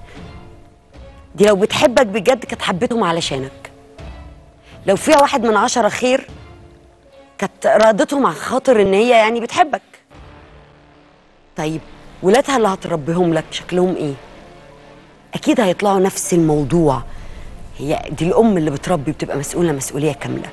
Speaker 1: دي لو بتحبك بجد كانت حبتهم علشانك لو فيها واحد من عشرة خير كانت رادتهم عن خاطر ان هي يعني بتحبك طيب ولادها اللي هتربيهم لك شكلهم ايه اكيد هيطلعوا نفس الموضوع هي دي الام اللي بتربي بتبقى مسؤوله مسؤوليه كامله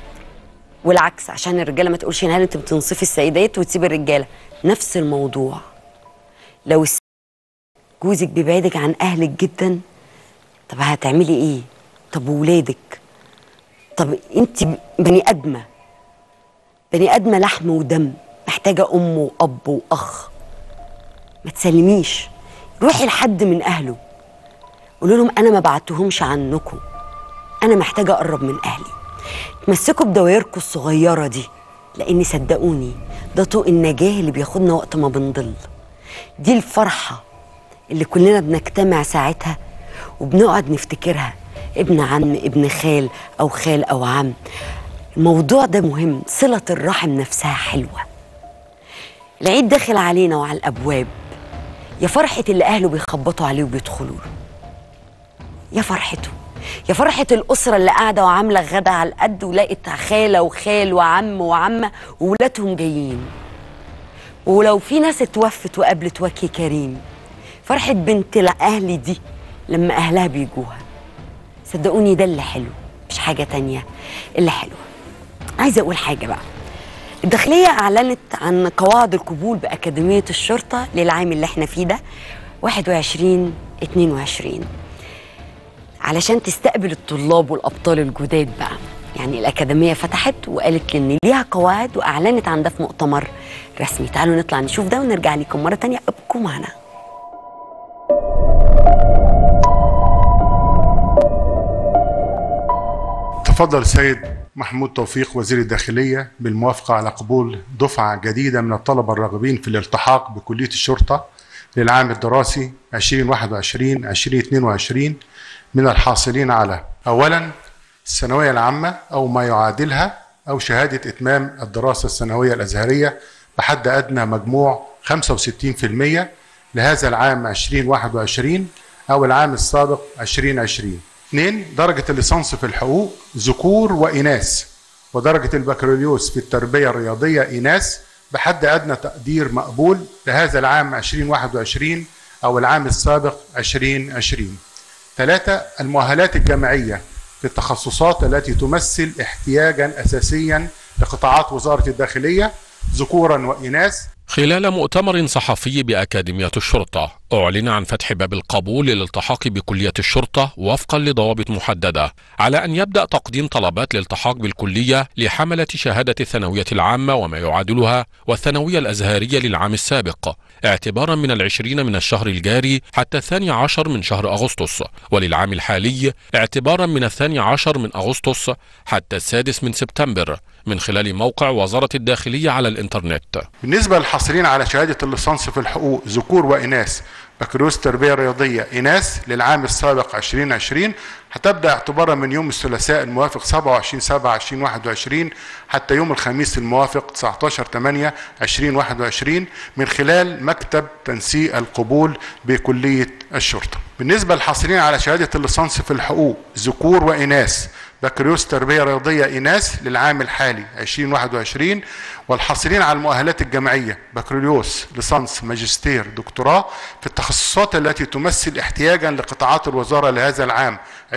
Speaker 1: والعكس عشان الرجاله ما تقولش ان انت بتنصفي السيدات وتسيبي الرجاله نفس الموضوع لو الس- جوزك بيبعدك عن اهلك جدا طب هتعملي ايه طب وولادك طب انت بني ادمه بني ادمه لحم ودم محتاجه ام واب واخ ما تسلميش روحي لحد من اهله قولوا لهم انا ما بعتهمش عنكم انا محتاجه اقرب من اهلي تمسكوا بدوائركم الصغيره دي لان صدقوني ده طوق النجاه اللي بياخدنا وقت ما بنضل دي الفرحه اللي كلنا بنجتمع ساعتها وبنقعد نفتكرها ابن عم ابن خال او خال او عم الموضوع ده مهم صله الرحم نفسها حلوه العيد داخل علينا وعلى الابواب يا فرحه اللي اهله بيخبطوا عليه وبيدخلوا له يا فرحته يا فرحة الأسرة اللي قاعدة وعاملة غدا على القد ولقت خالة وخال وعم وعمة وولادهم جايين ولو في ناس اتوفت وقابلت وجه كريم فرحة بنت الأهل دي لما أهلها بيجوها صدقوني ده اللي حلو مش حاجة تانية اللي حلو عايزة أقول حاجة بقى الداخلية أعلنت عن قواعد القبول بأكاديمية الشرطة للعام اللي احنا فيه ده 21 22 علشان تستقبل الطلاب والأبطال الجداد بقى يعني الأكاديمية فتحت وقالت لي إن ليها قواعد وأعلنت عن ده في مؤتمر رسمي تعالوا نطلع نشوف ده ونرجع لكم مرة تانية ابقوا معنا
Speaker 9: تفضل السيد محمود توفيق وزير الداخلية بالموافقة على قبول دفعة جديدة من الطلبة الراغبين في الالتحاق بكلية الشرطة للعام الدراسي 2021-2022 من الحاصلين على أولا الثانوية العامة أو ما يعادلها أو شهادة إتمام الدراسة الثانوية الأزهرية بحد أدنى مجموع 65% لهذا العام 2021 أو العام السابق 2020 اثنين درجة الليسانس في الحقوق ذكور وإناث ودرجة البكالوريوس في التربية الرياضية إناث بحد أدنى تقدير مقبول لهذا العام 2021 أو العام السابق 2020 ثلاثة المؤهلات الجامعية في التخصصات التي تمثل احتياجا أساسيا لقطاعات وزارة الداخلية ذكورا وإناث
Speaker 10: خلال مؤتمر صحفي بأكاديمية الشرطة أعلن عن فتح باب القبول للالتحاق بكلية الشرطة وفقا لضوابط محددة على أن يبدأ تقديم طلبات الالتحاق بالكلية لحملة شهادة الثانوية العامة وما يعادلها والثانوية الأزهرية للعام السابق اعتبارا من العشرين من الشهر الجاري حتى الثاني عشر من شهر أغسطس وللعام الحالي اعتبارا من الثاني عشر من أغسطس حتى السادس من سبتمبر من خلال موقع وزارة الداخلية على الإنترنت
Speaker 9: بالنسبة للحاصلين على شهادة الليسانس في الحقوق ذكور وإناث بكالوريوس تربية رياضية إناث للعام السابق 2020 هتبدأ اعتبارا من يوم الثلاثاء الموافق 27 7 2021 حتى يوم الخميس الموافق 19 8 2021 من خلال مكتب تنسيق القبول بكلية الشرطة. بالنسبة للحاصلين على شهادة الليسانس في الحقوق ذكور وإناث بكالوريوس تربية رياضية إناث للعام الحالي 2021 والحاصلين على المؤهلات الجامعية بكالوريوس ليسانس ماجستير دكتوراه في التخصصات التي تمثل احتياجا لقطاعات الوزارة لهذا العام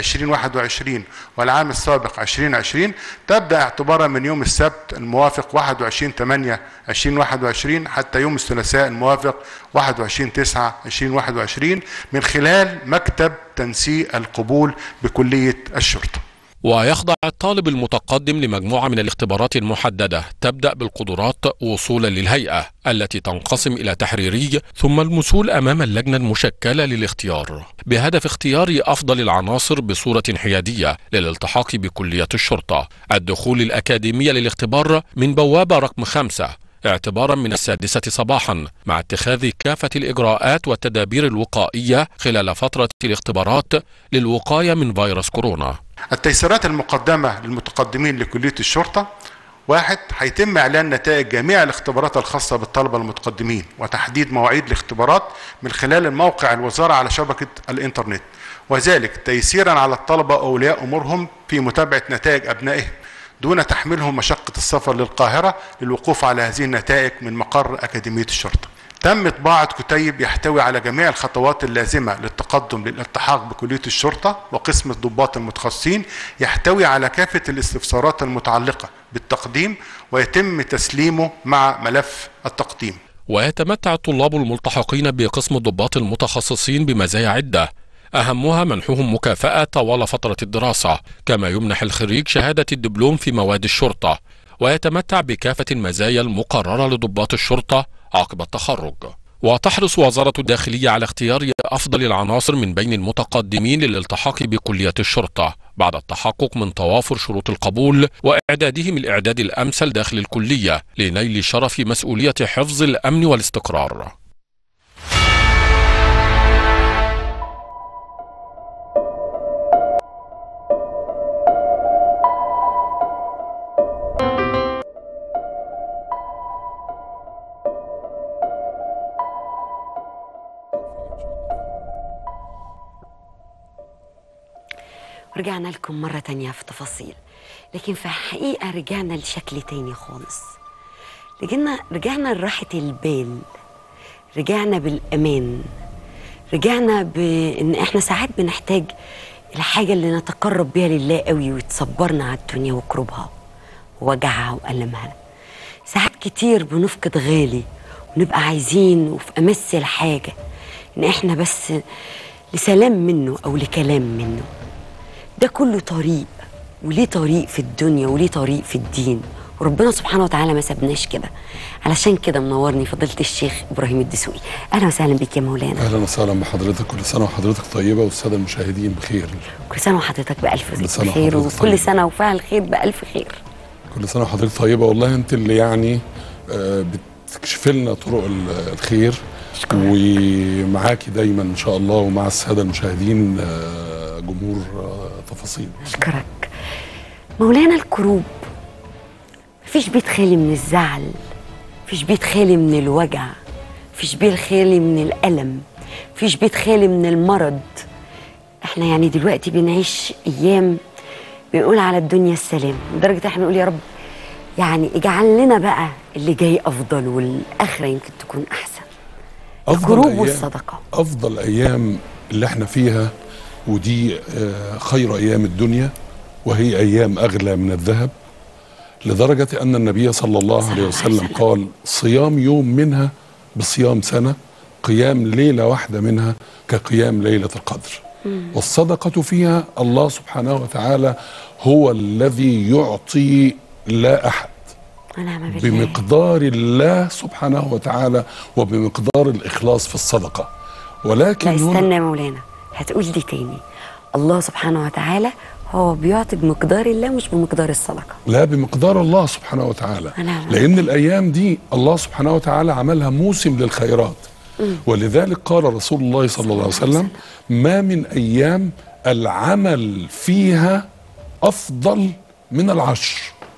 Speaker 9: 2021 والعام السابق 2020 تبدأ اعتبارا من يوم السبت الموافق 21 8 2021 حتى يوم الثلاثاء الموافق 21 9 2021 من خلال مكتب تنسيق القبول بكلية الشرطة
Speaker 10: ويخضع الطالب المتقدم لمجموعة من الاختبارات المحددة تبدأ بالقدرات وصولا للهيئة التي تنقسم إلى تحريري ثم المسؤول أمام اللجنة المشكلة للاختيار بهدف اختيار أفضل العناصر بصورة حيادية للالتحاق بكلية الشرطة الدخول الأكاديمية للاختبار من بوابة رقم خمسة اعتبارا من السادسة صباحا مع اتخاذ كافة الإجراءات والتدابير الوقائية خلال فترة الاختبارات للوقاية من فيروس كورونا
Speaker 9: التيسيرات المقدمة للمتقدمين لكلية الشرطة واحد هيتم إعلان نتائج جميع الاختبارات الخاصة بالطلبة المتقدمين وتحديد مواعيد الاختبارات من خلال الموقع الوزارة على شبكة الإنترنت وذلك تيسيرا على الطلبة وأولياء أمورهم في متابعة نتائج أبنائهم دون تحملهم مشقة السفر للقاهرة للوقوف على هذه النتائج من مقر أكاديمية الشرطة تم طباعة كتيب يحتوي على جميع الخطوات اللازمة للتقدم للالتحاق بكلية الشرطة وقسم الضباط المتخصصين يحتوي على كافة الاستفسارات المتعلقة بالتقديم ويتم تسليمه مع ملف التقديم
Speaker 10: ويتمتع الطلاب الملتحقين بقسم الضباط المتخصصين بمزايا عدة أهمها منحهم مكافأة طوال فترة الدراسة كما يمنح الخريج شهادة الدبلوم في مواد الشرطة ويتمتع بكافة المزايا المقررة لضباط الشرطة عقب التخرج وتحرص وزارة الداخلية على اختيار أفضل العناصر من بين المتقدمين للالتحاق بكلية الشرطة بعد التحقق من توافر شروط القبول وإعدادهم الإعداد الأمثل داخل الكلية لنيل شرف مسؤولية حفظ الأمن والاستقرار
Speaker 1: ورجعنا لكم مرة تانية في تفاصيل لكن في الحقيقة رجعنا لشكل تاني خالص رجعنا رجعنا لراحة البال رجعنا بالأمان رجعنا بإن إحنا ساعات بنحتاج الحاجة اللي نتقرب بيها لله قوي وتصبرنا على الدنيا وكروبها ووجعها وألمها ساعات كتير بنفقد غالي ونبقى عايزين وفي أمس الحاجة إن إحنا بس لسلام منه أو لكلام منه ده كله طريق وليه طريق في الدنيا وليه طريق في الدين وربنا سبحانه وتعالى ما سابناش كده علشان كده منورني فضيله الشيخ ابراهيم الدسوقي اهلا وسهلا بيك يا مولانا
Speaker 11: اهلا وسهلا بحضرتك كل سنه وحضرتك طيبه والساده المشاهدين بخير
Speaker 1: كل سنه وحضرتك بالف
Speaker 11: كل سنة
Speaker 1: خير
Speaker 11: وحضرتك
Speaker 1: وكل
Speaker 11: طيب.
Speaker 1: سنه وفعل خير بالف خير
Speaker 11: كل سنه وحضرتك طيبه والله انت اللي يعني آه، بتكشف لنا طرق ال- الخير ومعاكي دايما ان شاء الله ومع الساده المشاهدين آه، جمهور آه، تفاصيل
Speaker 1: اشكرك مولانا الكروب مفيش بيت خالي من الزعل مفيش بيت خالي من الوجع مفيش بيت خالي من الألم مفيش بيت خالي من المرض احنا يعني دلوقتي بنعيش ايام بنقول على الدنيا السلام لدرجه احنا نقول يا رب يعني اجعل لنا بقى اللي جاي افضل والاخره يمكن تكون احسن الكروب
Speaker 11: أيام-
Speaker 1: والصدقه
Speaker 11: افضل ايام اللي احنا فيها ودي آه، خير ايام الدنيا وهي ايام اغلى من الذهب لدرجه ان النبي صلى الله عليه وسلم قال صيام يوم منها بصيام سنه قيام ليله واحده منها كقيام ليله القدر والصدقه فيها الله سبحانه وتعالى هو الذي يعطي لا احد
Speaker 1: ونعم بالله
Speaker 11: بمقدار الله سبحانه وتعالى وبمقدار الإخلاص في الصدقة ولكن
Speaker 1: لا
Speaker 11: هنا
Speaker 1: استنى يا مولانا هتقول دي تاني الله سبحانه وتعالى هو بيعطي بمقدار الله مش بمقدار الصدقه
Speaker 11: لا بمقدار الله سبحانه وتعالى
Speaker 1: ونعم
Speaker 11: لأن الأيام دي الله سبحانه وتعالى عملها موسم للخيرات
Speaker 1: مم.
Speaker 11: ولذلك قال رسول الله صلى الله عليه وسلم ما من أيام العمل فيها أفضل من العشر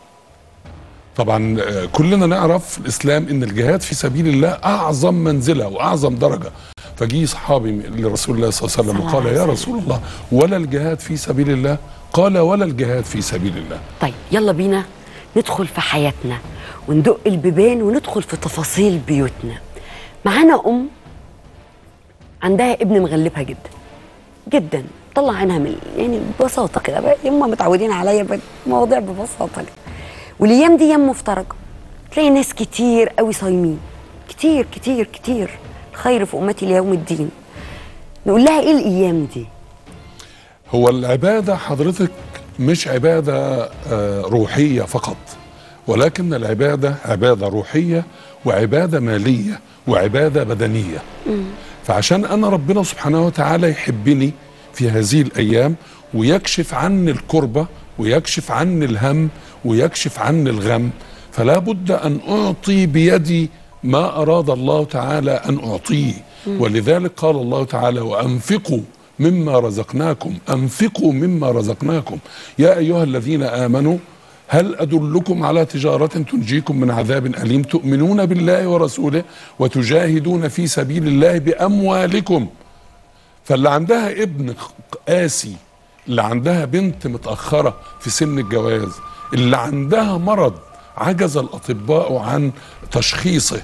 Speaker 11: طبعا آه، كلنا نعرف في الإسلام أن الجهاد في سبيل الله أعظم منزلة وأعظم درجة فجي صحابي لرسول الله صلى الله عليه وسلم وقال يا رسول الله ولا الجهاد في سبيل الله قال ولا الجهاد في سبيل الله
Speaker 1: طيب يلا بينا ندخل في حياتنا وندق البيبان وندخل في تفاصيل بيوتنا معانا ام عندها ابن مغلبها جدا جدا طلع عينها من يعني ببساطه كده بقى هم متعودين عليا بمواضيع ببساطه كده والايام دي ايام مفترجه تلاقي ناس كتير قوي صايمين كتير كتير كتير الخير في امتي ليوم الدين نقول لها ايه الايام دي
Speaker 11: هو العبادة حضرتك مش عبادة آه، روحية فقط ولكن العبادة عبادة روحية وعبادة مالية وعبادة بدنية فعشان أنا ربنا سبحانه وتعالى يحبني في هذه الأيام ويكشف عني الكربة ويكشف عني الهم ويكشف عني الغم فلا بد أن أعطي بيدي ما أراد الله تعالى أن أعطيه
Speaker 12: مم.
Speaker 11: ولذلك قال الله تعالى وأنفقوا مما رزقناكم أنفقوا مما رزقناكم يا أيها الذين آمنوا هل أدلكم على تجارة تنجيكم من عذاب أليم تؤمنون بالله ورسوله وتجاهدون في سبيل الله بأموالكم فاللي عندها ابن قاسي اللي عندها بنت متأخرة في سن الجواز اللي عندها مرض عجز الأطباء عن تشخيصه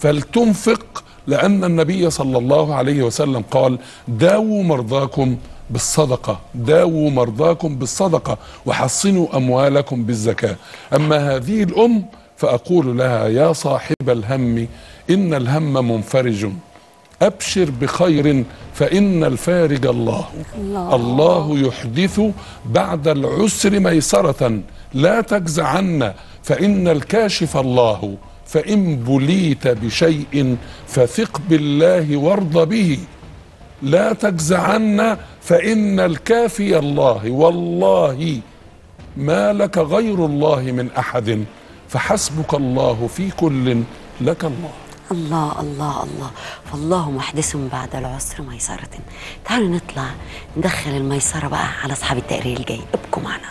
Speaker 11: فلتنفق لأن النبي صلى الله عليه وسلم قال داووا مرضاكم بالصدقة داووا مرضاكم بالصدقة وحصنوا أموالكم بالزكاة أما هذه الأم فأقول لها يا صاحب الهم إن الهم منفرج أبشر بخير فإن الفارج الله
Speaker 1: الله.
Speaker 11: الله يحدث بعد العسر ميسرة لا تجز عنا فإن الكاشف الله فإن بليت بشيء فثق بالله وارض به لا تجز عنا فإن الكافي الله والله ما لك غير الله من أحد فحسبك الله في كل لك الله
Speaker 1: الله الله الله فالله محدث بعد العسر ميسرة تعالوا نطلع ندخل الميسرة بقى على أصحاب التقرير الجاي ابقوا معنا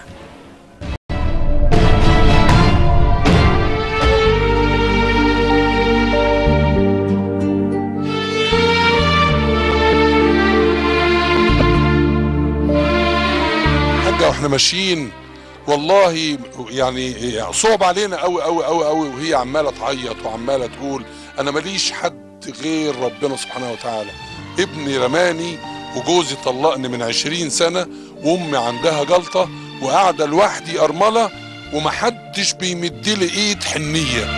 Speaker 11: حاجة واحنا ماشيين والله يعني صعب علينا قوي قوي قوي قوي وهي عماله تعيط وعماله تقول انا ماليش حد غير ربنا سبحانه وتعالى ابني رماني وجوزي طلقني من عشرين سنة وامي عندها جلطة وقاعدة لوحدي ارملة ومحدش بيمدلي ايد حنية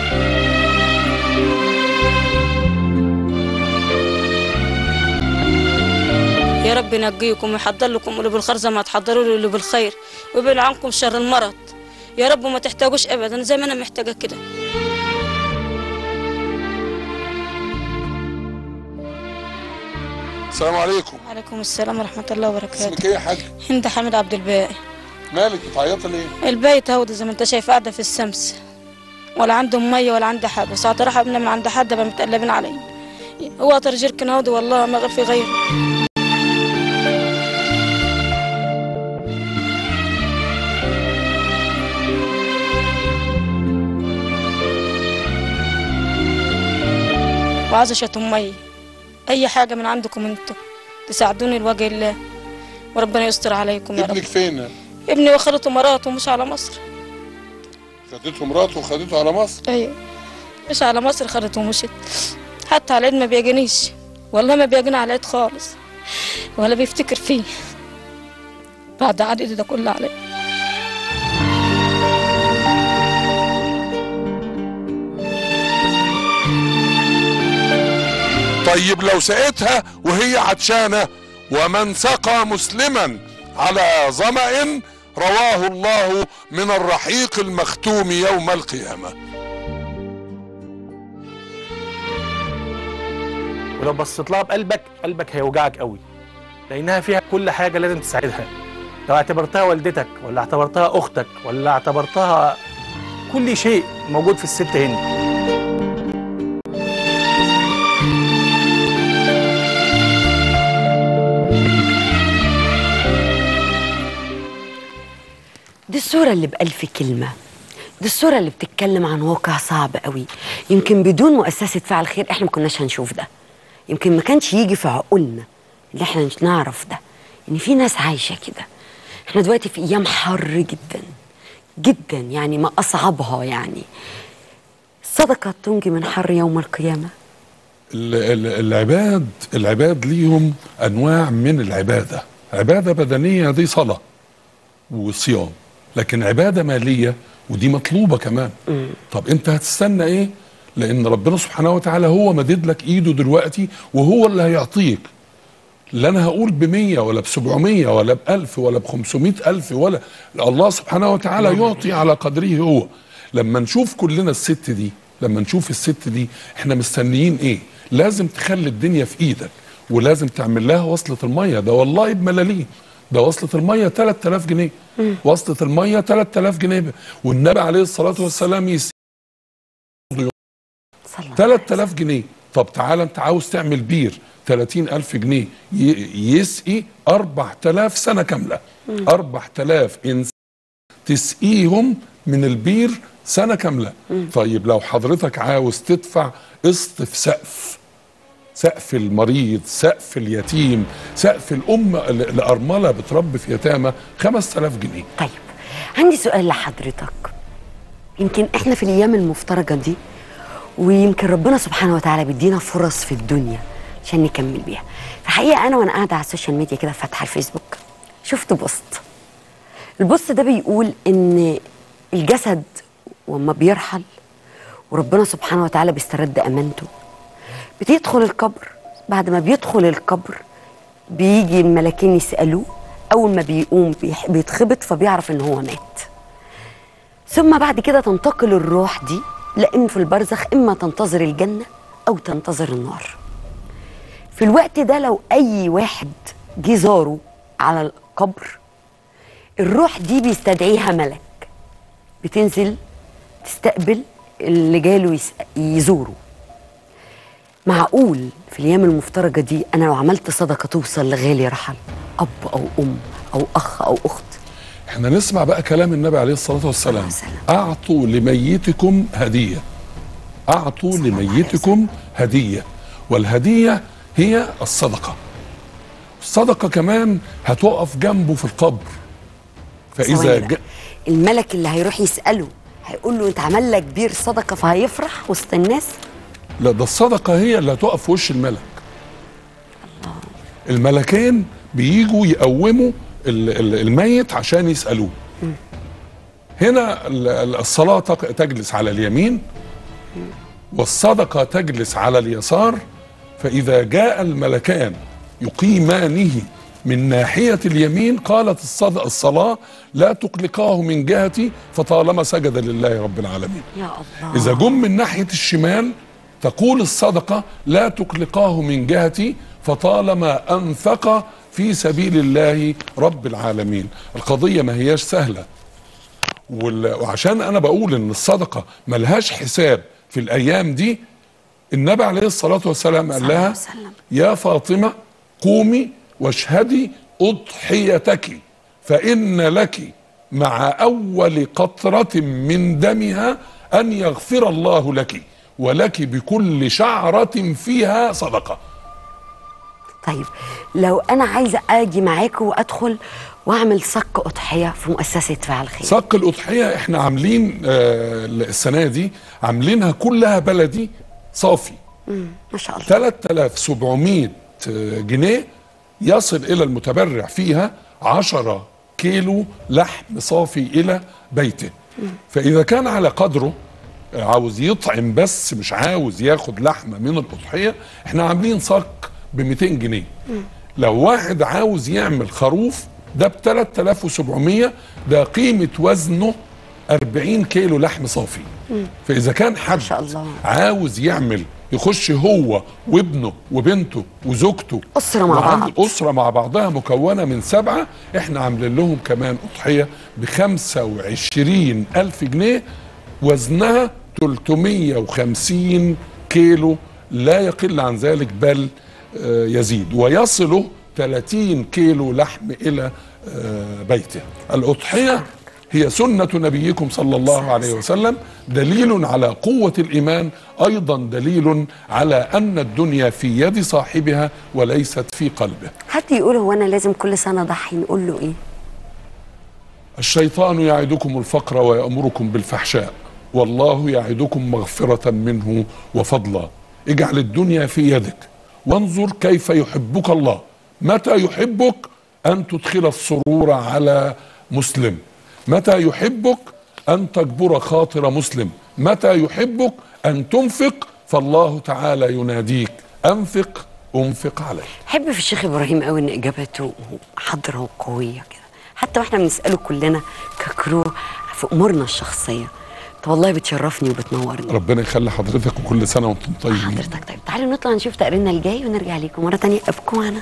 Speaker 12: يا رب ينجيكم ويحضر لكم اللي بالخير زي ما تحضروا له اللي بالخير ويبعد عنكم شر المرض يا رب ما تحتاجوش ابدا زي ما انا محتاجه كده
Speaker 11: السلام عليكم
Speaker 12: وعليكم السلام ورحمه الله وبركاته
Speaker 11: اسمك ايه يا حاج
Speaker 12: هند حامد عبد الباقي
Speaker 11: مالك بتعيطي ليه
Speaker 12: البيت هودي زي ما انت شايف قاعده في الشمس ولا عندهم ميه ولا عندي حاجه ساعة راح ابني من عند حد بقى متقلبين علي هو اطر جيركن هودي والله ما غير في غيره وعايزه شتم ميه اي حاجه من عندكم انتوا تساعدوني لوجه الله وربنا يستر عليكم يا رب
Speaker 11: ابنك فين
Speaker 12: ابني وخالته مراته مش على مصر
Speaker 11: خدته مراته وخدته على مصر
Speaker 12: ايوه مش على مصر خدته ومشت حتى على العيد ما بيجينيش والله ما بيجينا على العيد خالص ولا بيفتكر فيه بعد عدد ده كله عليه
Speaker 11: طيب لو سقيتها وهي عطشانه ومن سقى مسلما على ظمأ رواه الله من الرحيق المختوم يوم القيامه
Speaker 13: ولو بصيت لها بقلبك قلبك هيوجعك قوي لانها فيها كل حاجه لازم تساعدها لو اعتبرتها والدتك ولا اعتبرتها اختك ولا اعتبرتها كل شيء موجود في الست هند
Speaker 1: دي الصورة اللي بألف كلمة دي الصورة اللي بتتكلم عن واقع صعب قوي يمكن بدون مؤسسة فعل خير احنا ما كناش هنشوف ده يمكن ما كانش يجي في عقولنا اللي احنا مش نعرف ده ان في ناس عايشة كده احنا دلوقتي في ايام حر جدا جدا يعني ما اصعبها يعني الصدقة تنجي من حر يوم القيامة
Speaker 11: ال- ال- العباد العباد ليهم انواع من العباده عباده بدنيه دي صلاه وصيام لكن عباده ماليه ودي مطلوبه كمان طب انت هتستنى ايه لان ربنا سبحانه وتعالى هو مدد لك ايده دلوقتي وهو اللي هيعطيك لا انا هقول بمية ولا بسبعمية ولا بألف ولا بخمسمائة ألف ولا الله سبحانه وتعالى يعطي على قدره هو لما نشوف كلنا الست دي لما نشوف الست دي احنا مستنيين ايه لازم تخلي الدنيا في ايدك ولازم تعمل لها وصلة المية ده والله بملاليم ده وصلة المية 3000 جنيه وصلة المية 3000 جنيه والنبي عليه الصلاة والسلام يس 3000 جنيه طب تعالى انت عاوز تعمل بير 30000 جنيه ي- يسقي 4000 سنة كاملة 4000 إنسان تسقيهم من البير سنة كاملة طيب لو حضرتك عاوز تدفع قسط في سقف سقف المريض سقف اليتيم سقف الأم ال- الأرملة بتربي في يتامى 5000 جنيه
Speaker 1: طيب عندي سؤال لحضرتك يمكن احنا في الايام المفترجه دي ويمكن ربنا سبحانه وتعالى بيدينا فرص في الدنيا عشان نكمل بيها في الحقيقه انا وانا قاعده على السوشيال ميديا كده فاتحه الفيسبوك شفت بوست البوست ده بيقول ان الجسد وما بيرحل وربنا سبحانه وتعالى بيسترد امانته بتدخل القبر بعد ما بيدخل القبر بيجي الملاكين يسألوه أول ما بيقوم بيح- بيتخبط فبيعرف إن هو مات ثم بعد كده تنتقل الروح دي لأن في البرزخ إما تنتظر الجنة أو تنتظر النار في الوقت ده لو أي واحد جه زاره على القبر الروح دي بيستدعيها ملك بتنزل تستقبل اللي جاله يس- يزوره معقول في الايام المفترجه دي انا لو عملت صدقه توصل لغالي رحل اب او ام او اخ او اخت
Speaker 11: احنا نسمع بقى كلام النبي عليه الصلاة والسلام أعطوا لميتكم هدية أعطوا لميتكم هدية والهدية هي الصدقة الصدقة كمان هتقف جنبه في القبر فإذا
Speaker 1: ثواني
Speaker 11: جاء
Speaker 1: بقى. الملك اللي هيروح يساله هيقول له انت عمل لك بير صدقه فهيفرح وسط الناس
Speaker 11: لا ده الصدقة هي اللي هتقف في وش الملك الملكين بيجوا يقوموا ال- ال- الميت عشان يسألوه هنا ال- ال- الصلاة تق- تجلس على اليمين والصدقة تجلس على اليسار فإذا جاء الملكان يقيمانه من ناحية اليمين قالت الصد- الصلاة لا تقلقاه من جهتي فطالما سجد لله رب العالمين
Speaker 1: يا الله
Speaker 11: إذا جم من ناحية الشمال تقول الصدقة لا تقلقاه من جهتي فطالما أنفق في سبيل الله رب العالمين القضية ما هياش سهلة وال- وعشان أنا بقول إن الصدقة ملهاش حساب في الأيام دي النبي عليه الصلاة والسلام قال لها يا فاطمة قومي واشهدي أضحيتك فإن لك مع أول قطرة من دمها أن يغفر الله لك ولك بكل شعرة فيها صدقة
Speaker 1: طيب لو انا عايزه اجي معاكم وادخل واعمل صك اضحيه في مؤسسه فعل خير
Speaker 11: صك الأضحية احنا عاملين آه السنة دي عاملينها كلها بلدي صافي
Speaker 1: مم، ما شاء الله
Speaker 11: 3700 جنيه يصل الى المتبرع فيها 10 كيلو لحم صافي الى بيته فاذا كان على قدره عاوز يطعم بس مش عاوز ياخد لحمه من الاضحيه احنا عاملين صك ب 200 جنيه لو واحد عاوز يعمل خروف ده ب 3700 ده قيمه وزنه 40 كيلو لحم صافي فاذا كان حد عاوز يعمل يخش هو وابنه وبنته وزوجته
Speaker 1: أسرة مع
Speaker 11: وعنده
Speaker 1: بعض.
Speaker 11: أسرة مع بعضها مكونة من سبعة احنا عاملين لهم كمان أضحية بخمسة وعشرين ألف جنيه وزنها 350 كيلو لا يقل عن ذلك بل آه، يزيد ويصل 30 كيلو لحم إلى آه، بيته الأضحية هي سنة نبيكم صلى الله عليه وسلم دليل على قوة الإيمان أيضا دليل على أن الدنيا في يد صاحبها وليست في قلبه
Speaker 1: حد يقول هو انا لازم كل سنه اضحي نقول له ايه
Speaker 11: الشيطان يعدكم الفقر ويأمركم بالفحشاء والله يعدكم مغفرة منه وفضلا اجعل الدنيا في يدك وانظر كيف يحبك الله متى يحبك أن تدخل السرور على مسلم متى يحبك أن تجبر خاطر مسلم متى يحبك أن تنفق فالله تعالى يناديك أنفق أنفق عليك
Speaker 1: احب في الشيخ ابراهيم قوي ان اجابته حاضره وقويه كده حتى واحنا بنساله كلنا ككرو في امورنا الشخصيه طب والله بتشرفني وبتنورني
Speaker 11: ربنا يخلي حضرتك وكل سنة وانتم طيبين
Speaker 1: طيب تعالوا نطلع نشوف تقريرنا الجاي ونرجع لكم مره تانية ابقوا معنا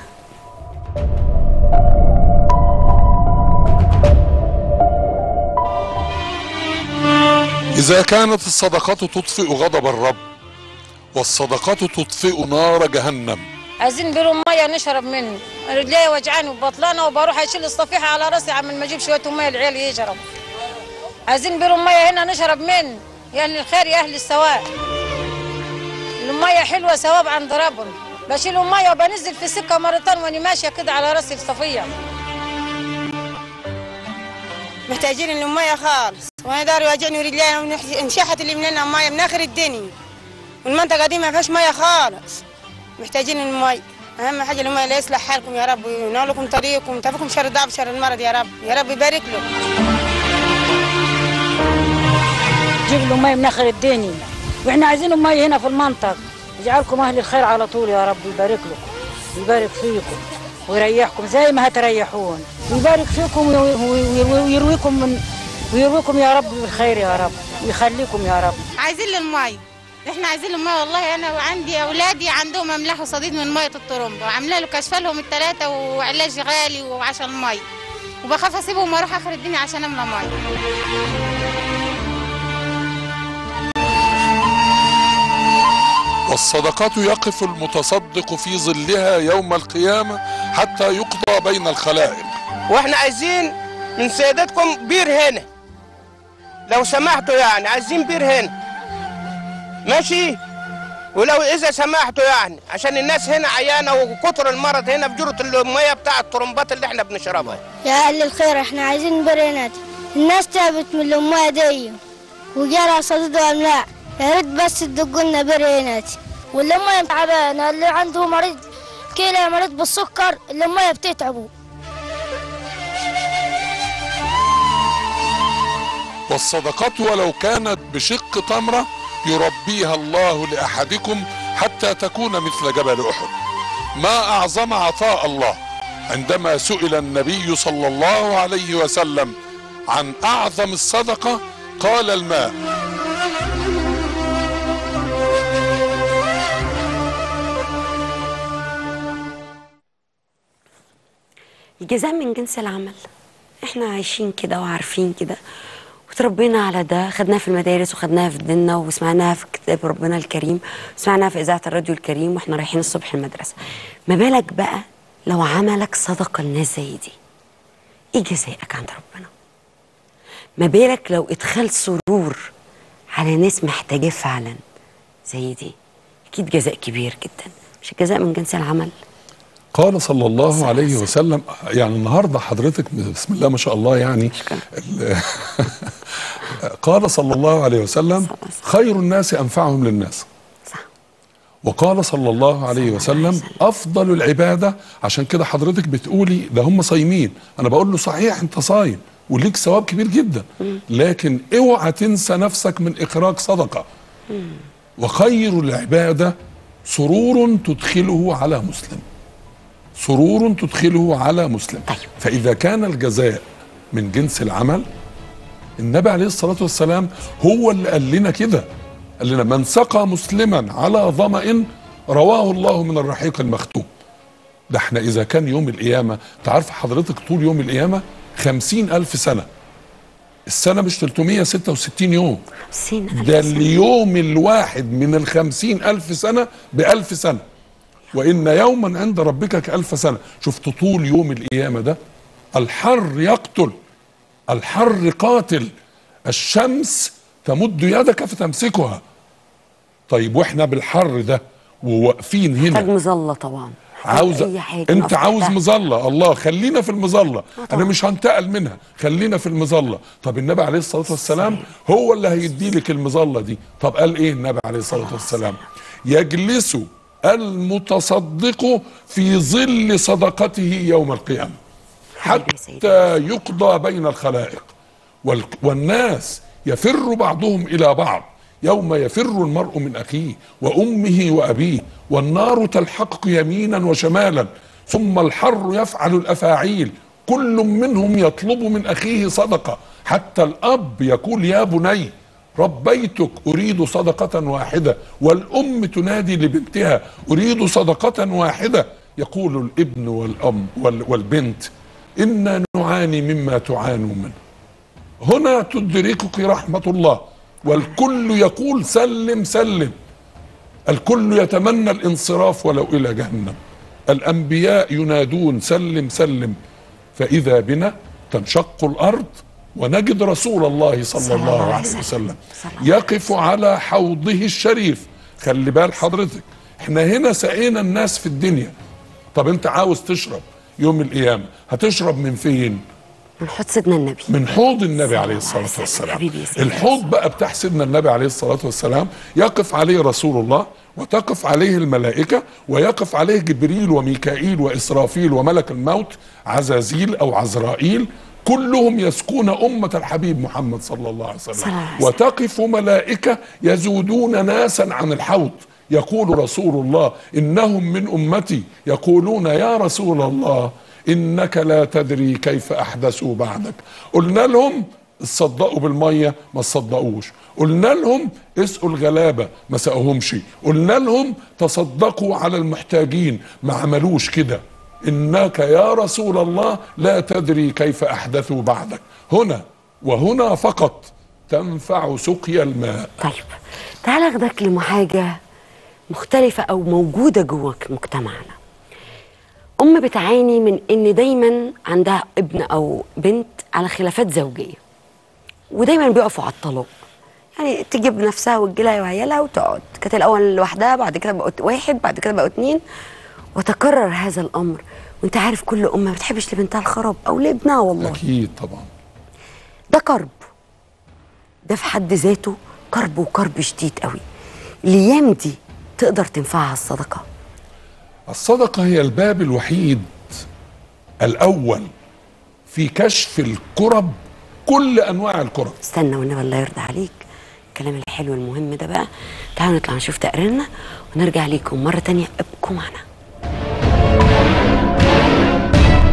Speaker 11: إذا كانت الصدقة تطفئ غضب الرب والصدقة تطفئ نار جهنم
Speaker 12: عايزين بيرو ميه نشرب منه رجلي وجعاني وبطلانه وبروح اشيل الصفيحه على راسي عمال ما اجيب شويه ميه العيال يشرب عايزين بيرو ميه هنا نشرب منه يا اهل الخير يا اهل السواء الميه حلوه ثواب عند ربنا بشيل الميه وبنزل في السكه مرتين وانا ماشيه كده على راسي الصفيه
Speaker 14: محتاجين المية خالص وانا داري واجعني رجلينا وانشحت اللي مننا مية من اخر الدنيا والمنطقة دي ما فيهاش مية خالص محتاجين المية اهم حاجة المية لا يصلح حالكم يا رب وينول لكم طريقكم تفكم شر الضعف شر المرض يا رب يا رب يبارك لكم
Speaker 15: جيب له ميه من اخر الدنيا واحنا عايزين ميه هنا في المنطقه يجعلكم اهل الخير على طول يا رب يبارك لكم يبارك فيكم ويريحكم زي ما هتريحون ويبارك فيكم وي- وي- وي- ويرويكم من ويرويكم يا رب بالخير يا رب ويخليكم يا رب
Speaker 16: عايزين المية احنا عايزين المية والله انا وعندي اولادي عندهم املاح وصديد من مية الطرمبة وعامله له كشف لهم الثلاثة وعلاج غالي وعشان المية وبخاف اسيبهم واروح اخر الدنيا عشان املى مية
Speaker 11: والصدقة يقف المتصدق في ظلها يوم القيامة حتى يقضى بين الخلائق
Speaker 17: واحنا عايزين من سيادتكم بير هنا لو سمحتوا يعني عايزين بير هنا ماشي ولو اذا سمحتوا يعني عشان الناس هنا عيانه وكتر المرض هنا بجرة الميه بتاع الطرمبات اللي احنا بنشربها
Speaker 18: يا أهل الخير احنا عايزين برينات الناس تعبت من الأمية دي وجالها صديد وأملاح يا ريت بس تدقوا لنا برينات والأمية تعبانة اللي عنده مريض كلى مريض بالسكر الأمية بتتعبه
Speaker 11: والصدقة ولو كانت بشق تمرة يربيها الله لأحدكم حتى تكون مثل جبل أحد ما أعظم عطاء الله عندما سئل النبي صلى الله عليه وسلم عن اعظم الصدقه قال الماء
Speaker 1: الجزاء من جنس العمل احنا عايشين كده وعارفين كده وتربينا على ده خدناها في المدارس وخدناها في ديننا وسمعناها في كتاب ربنا الكريم وسمعناها في اذاعه الراديو الكريم واحنا رايحين الصبح المدرسه ما بالك بقى لو عملك صدقه لناس زي دي ايه جزائك عند ربنا ما بالك لو ادخال سرور على ناس محتاجاه فعلا زي دي اكيد جزاء كبير جدا مش الجزاء من جنس العمل
Speaker 11: قال صلى الله عليه وسلم يعني النهارده حضرتك بسم الله ما شاء الله يعني ال- قال صلى الله عليه وسلم خير الناس انفعهم للناس وقال صلى الله عليه وسلم افضل العباده عشان كده حضرتك بتقولي ده هم صايمين انا بقول له صحيح انت صايم وليك ثواب كبير جدا لكن اوعى تنسى نفسك من اخراج صدقه وخير العباده سرور تدخله على مسلم سرور تدخله على مسلم طيب. فإذا كان الجزاء من جنس العمل النبي عليه الصلاة والسلام هو اللي قال لنا كده قال لنا من سقى مسلما على ظمأ رواه الله من الرحيق المختوم ده احنا إذا كان يوم القيامة تعرف حضرتك طول يوم القيامة خمسين ألف سنة السنة مش 366 يوم ده اليوم الواحد من الخمسين ألف سنة بألف سنة وإن يوما عند ربك كألف سنة شفت طول يوم القيامة ده الحر يقتل الحر قاتل الشمس تمد يدك فتمسكها طيب واحنا بالحر ده وواقفين
Speaker 1: محتاج
Speaker 11: هنا
Speaker 1: مظله طبعا محتاج
Speaker 11: عاوز
Speaker 1: اي حاجه
Speaker 11: انت
Speaker 1: نقف
Speaker 11: عاوز
Speaker 1: تحتها.
Speaker 11: مظله الله خلينا في المظله
Speaker 1: طبعا.
Speaker 11: انا مش هنتقل منها خلينا في المظله طب النبي عليه الصلاه والسلام هو اللي هيدي لك المظله دي طب قال ايه النبي عليه الصلاه والسلام يجلس المتصدق في ظل صدقته يوم القيامه حتى يقضى بين الخلائق وال- والناس يفر بعضهم الى بعض يوم يفر المرء من اخيه وامه وابيه والنار تلحقك يمينا وشمالا ثم الحر يفعل الافاعيل كل منهم يطلب من اخيه صدقه حتى الاب يقول يا بني ربيتك اريد صدقه واحده والام تنادي لبنتها اريد صدقه واحده يقول الابن والام وال- والبنت انا نعاني مما تعانوا منه هنا تدركك رحمه الله والكل يقول سلم سلم الكل يتمنى الانصراف ولو الى جهنم الانبياء ينادون سلم سلم فاذا بنا تنشق الارض ونجد رسول الله صلى الله عليه وسلم يقف على حوضه الشريف خلي بال حضرتك احنا هنا سقينا الناس في الدنيا طب انت عاوز تشرب يوم القيامه هتشرب من فين
Speaker 1: من حوض سيدنا النبي
Speaker 11: من حوض النبي عليه الصلاة والسلام
Speaker 1: حبيبي يا سيدي.
Speaker 11: الحوض بقى بتاع سيدنا النبي عليه الصلاة والسلام يقف عليه رسول الله وتقف عليه الملائكة ويقف عليه جبريل وميكائيل وإسرافيل وملك الموت عزازيل أو عزرائيل كلهم يسكون أمة الحبيب محمد صلى الله عليه
Speaker 1: صلى
Speaker 11: وسلم
Speaker 1: الله عليه وسلم.
Speaker 11: وتقف ملائكة يزودون ناسا عن الحوض يقول رسول الله إنهم من أمتي يقولون يا رسول الله إنك لا تدري كيف أحدثوا بعدك قلنا لهم تصدقوا بالمية ما تصدقوش قلنا لهم اسقوا الغلابة ما سقوهمش قلنا لهم تصدقوا على المحتاجين ما عملوش كده إنك يا رسول الله لا تدري كيف أحدثوا بعدك هنا وهنا فقط تنفع سقيا الماء
Speaker 1: طيب تعال اخدك لحاجه مختلفه او موجوده جوه مجتمعنا ام بتعاني من ان دايما عندها ابن او بنت على خلافات زوجيه ودايما بيقفوا على الطلاق يعني تجيب نفسها وتجيلها وعيالها وتقعد كانت الاول لوحدها بعد كده بقت واحد بعد كده بقوا اتنين وتكرر هذا الامر وانت عارف كل ام ما بتحبش لبنتها الخراب او لابنها والله
Speaker 11: أكيد طبعا
Speaker 1: ده كرب ده في حد ذاته كرب وكرب شديد قوي الايام دي تقدر تنفعها الصدقه
Speaker 11: الصدقة هي الباب الوحيد الأول في كشف الكرب كل أنواع الكرب
Speaker 1: استنى والنبي الله يرضى عليك الكلام الحلو المهم ده بقى تعالوا نطلع نشوف تقريرنا ونرجع ليكم مره تانية ابقوا معنا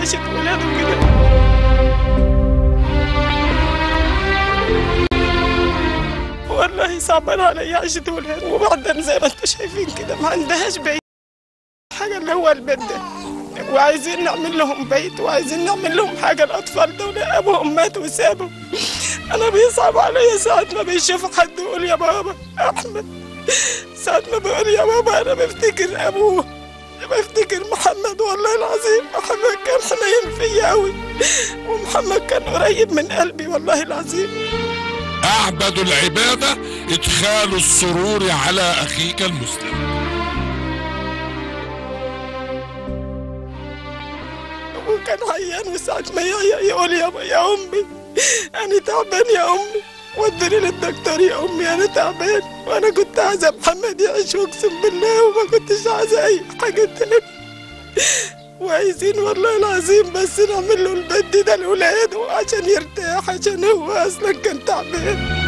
Speaker 6: عيشة ولاده كده والله صعبان عليا عيشة ولاده وبعدين زي ما انتم شايفين كده ما عندهاش بيت حاجة اللي هو البيت ده وعايزين نعمل لهم بيت وعايزين نعمل لهم حاجة الأطفال دول أبوهم مات وسابوا أنا بيصعب عليا ساعة ما بيشوف حد يقول يا بابا أحمد ساعة ما بيقول يا بابا أنا بفتكر أبوه بفتكر محمد والله العظيم محمد كان حنين فيا أوي ومحمد كان قريب من قلبي والله العظيم
Speaker 11: أعبد العبادة إدخال السرور على أخيك المسلم
Speaker 6: وكان عيان وساعة ما يعيا يقول يا يا أمي أنا تعبان يا أمي ودوني للدكتور يا أمي أنا تعبان وأنا كنت عايزة محمد يعيش أقسم بالله وما كنتش عايزة أي حاجة تاني وعايزين والله العظيم بس نعمل له البد ده لولاده عشان يرتاح عشان هو أصلا كان تعبان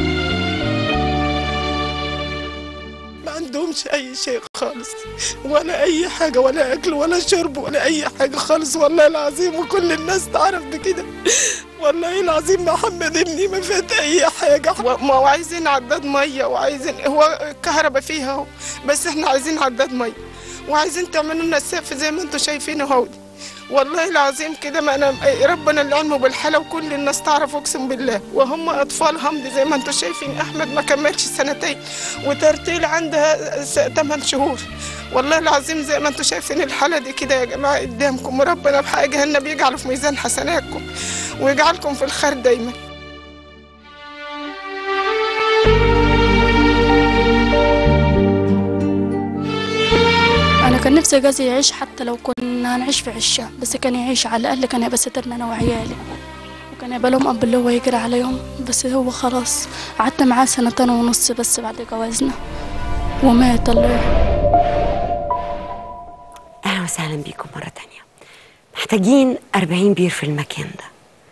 Speaker 6: ما عندهمش اي شيء خالص ولا اي حاجه ولا اكل ولا شرب ولا اي حاجه خالص والله العظيم وكل الناس تعرف بكده والله العظيم محمد ابني ما فات اي حاجه وما وعايزين عداد ميه وعايزين هو الكهرباء فيها اهو بس احنا عايزين عداد ميه وعايزين تعملوا لنا السقف زي ما انتم شايفينه اهو دي. والله العظيم كده ما انا ربنا اللي علمه بالحاله وكل الناس تعرف اقسم بالله وهم اطفال همد زي ما انتم شايفين احمد ما كملش سنتين وترتيل عندها 8 شهور والله العظيم زي ما انتم شايفين الحاله دي كده يا جماعه قدامكم وربنا بحق جهنم يجعله في ميزان حسناتكم ويجعلكم في الخير دايما
Speaker 19: انا كان نفسي جوزي يعيش حتى لو كنا هنعيش في عشه بس كان يعيش على الاقل كان يبقى سترنا انا وعيالي وكان يبقى لهم اب اللي هو يجري عليهم بس هو خلاص قعدت معاه سنتين ونص بس بعد جوازنا ومات الله يرحمه
Speaker 1: اهلا وسهلا بيكم مره تانية محتاجين 40 بير في المكان ده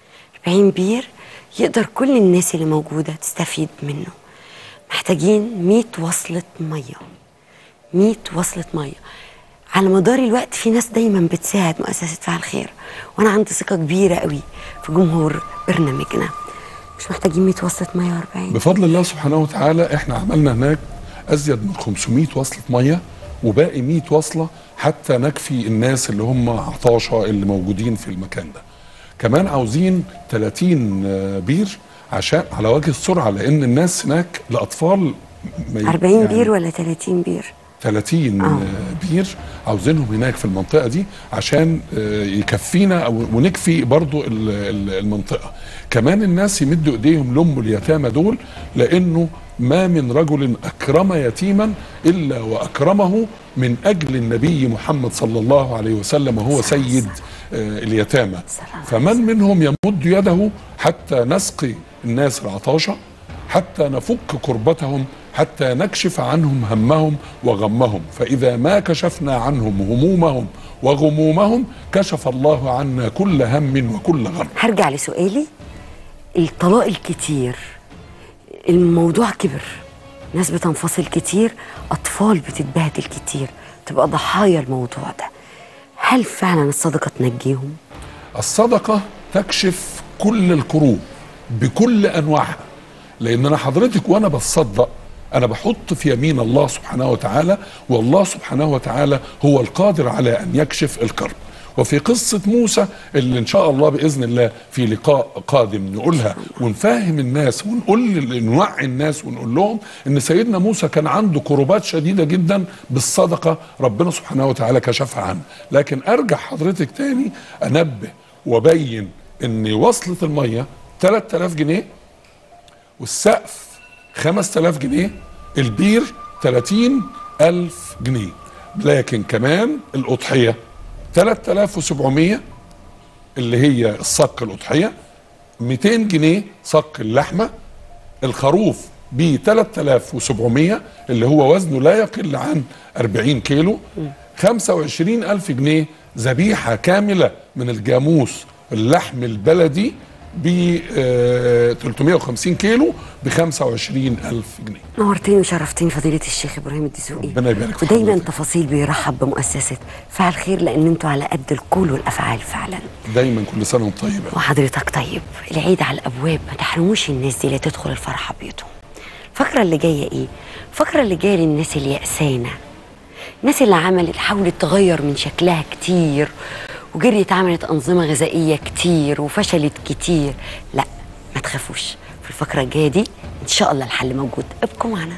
Speaker 1: 40 بير يقدر كل الناس اللي موجوده تستفيد منه محتاجين 100 وصله ميه 100 وصله ميه على مدار الوقت في ناس دايما بتساعد مؤسسه فعل خير وانا عندي ثقه كبيره قوي في جمهور برنامجنا مش محتاجين 100 وصله ميه و40
Speaker 11: بفضل الله سبحانه وتعالى احنا عملنا هناك ازيد من 500 وصله ميه وباقي 100 وصله حتى نكفي الناس اللي هم عطاشه اللي موجودين في المكان ده كمان عاوزين 30 بير عشان على وجه السرعه لان الناس هناك الاطفال ما-
Speaker 1: 40
Speaker 11: يعني
Speaker 1: بير ولا 30 بير
Speaker 11: 30
Speaker 1: آه.
Speaker 11: بير عاوزينهم هناك في المنطقه دي عشان آه، يكفينا او ونكفي برضو ال- ال- المنطقه كمان الناس يمدوا ايديهم لام اليتامى دول لانه ما من رجل اكرم يتيما الا واكرمه من اجل النبي محمد صلى الله عليه وسلم وهو سيد آه، اليتامى فمن منهم يمد يده حتى نسقي الناس العطاشه حتى نفك كربتهم حتى نكشف عنهم همهم وغمهم فإذا ما كشفنا عنهم همومهم وغمومهم كشف الله عنا كل هم وكل غم
Speaker 1: هرجع لسؤالي الطلاق الكتير الموضوع كبر ناس بتنفصل كتير أطفال بتتبهدل كتير تبقى ضحايا الموضوع ده هل فعلا الصدقة تنجيهم؟
Speaker 11: الصدقة تكشف كل الكروب بكل أنواعها لأن أنا حضرتك وأنا بتصدق أنا بحط في يمين الله سبحانه وتعالى والله سبحانه وتعالى هو القادر على أن يكشف الكرب وفي قصة موسى اللي إن شاء الله بإذن الله في لقاء قادم نقولها ونفهم الناس ونقول نوعي الناس ونقول لهم إن سيدنا موسى كان عنده كروبات شديدة جدا بالصدقة ربنا سبحانه وتعالى كشفها عنه لكن أرجع حضرتك تاني أنبه وبين إن وصلة المية 3000 جنيه والسقف 5000 جنيه البير 30000 جنيه لكن كمان الأضحية 3700 اللي هي الصك الأضحية 200 جنيه صك اللحمة الخروف ب 3700 اللي هو وزنه لا يقل عن 40 كيلو 25000 جنيه ذبيحة كاملة من الجاموس اللحم البلدي ب 350 كيلو ب 25000 جنيه
Speaker 1: نورتني وشرفتني فضيلة الشيخ إبراهيم الدسوقي
Speaker 11: ربنا يبارك في
Speaker 1: ودايما
Speaker 11: حضرتك.
Speaker 1: تفاصيل بيرحب بمؤسسة فعل خير لأن أنتوا على قد القول والأفعال فعلا
Speaker 11: دايما كل سنه وانت طيب
Speaker 1: وحضرتك طيب العيد على الابواب ما تحرموش الناس دي لا تدخل الفرحه بيوتهم الفقره اللي جايه ايه الفقره اللي جايه للناس اليأسانه الناس اللي عملت حاولت تغير من شكلها كتير وجريت عملت انظمه غذائيه كتير وفشلت كتير لا ما تخافوش في الفقره الجايه دي ان شاء الله الحل موجود ابقوا معنا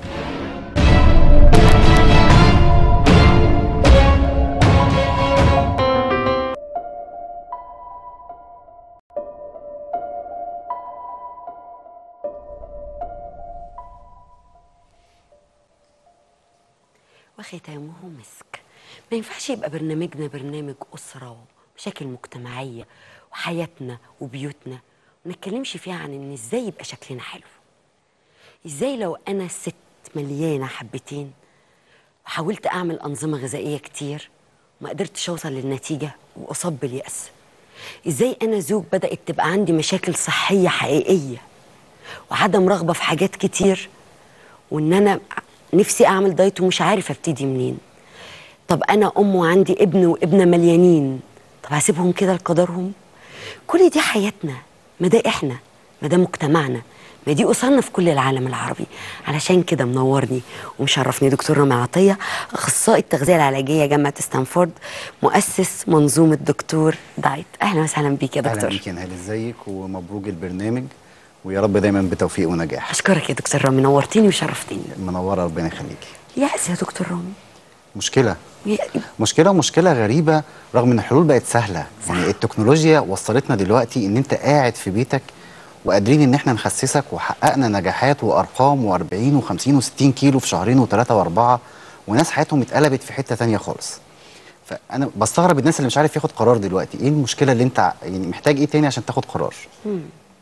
Speaker 1: وختامه مسك ما ينفعش يبقى برنامجنا برنامج أسرة ومشاكل مجتمعية وحياتنا وبيوتنا ما نتكلمش فيها عن ان ازاي يبقى شكلنا حلو ازاي لو انا ست مليانة حبتين وحاولت اعمل انظمة غذائية كتير وما قدرتش اوصل للنتيجة واصاب باليأس ازاي انا زوج بدأت تبقى عندي مشاكل صحية حقيقية وعدم رغبة في حاجات كتير وان انا نفسي اعمل دايت ومش عارف ابتدي منين طب انا ام وعندي ابن وابنه مليانين طب هسيبهم كده لقدرهم كل دي حياتنا ما ده احنا ما ده مجتمعنا ما دي اسرنا في كل العالم العربي علشان كده منورني ومشرفني دكتور رامي عطيه اخصائي التغذيه العلاجيه جامعه ستانفورد مؤسس منظومه دكتور دايت اهلا وسهلا بيك يا
Speaker 20: اهلا
Speaker 1: دكتور
Speaker 20: بيك يا نهال ازيك ومبروك البرنامج ويا رب دايما بتوفيق ونجاح
Speaker 1: اشكرك يا دكتور رامي نورتني وشرفتني
Speaker 20: منوره ربنا يخليكي
Speaker 1: يأس يا دكتور رامي
Speaker 20: مشكله
Speaker 1: يا-
Speaker 20: مشكله ومشكله غريبه رغم ان الحلول بقت سهله يعني التكنولوجيا وصلتنا دلوقتي ان انت قاعد في بيتك وقادرين ان احنا نخسسك وحققنا نجاحات وارقام و40 و50 و60 كيلو في شهرين وثلاثه واربعه وناس حياتهم اتقلبت في حته تانية خالص فانا بستغرب الناس اللي مش عارف ياخد قرار دلوقتي ايه المشكله اللي انت ع- يعني محتاج ايه تاني عشان تاخد قرار
Speaker 1: مم.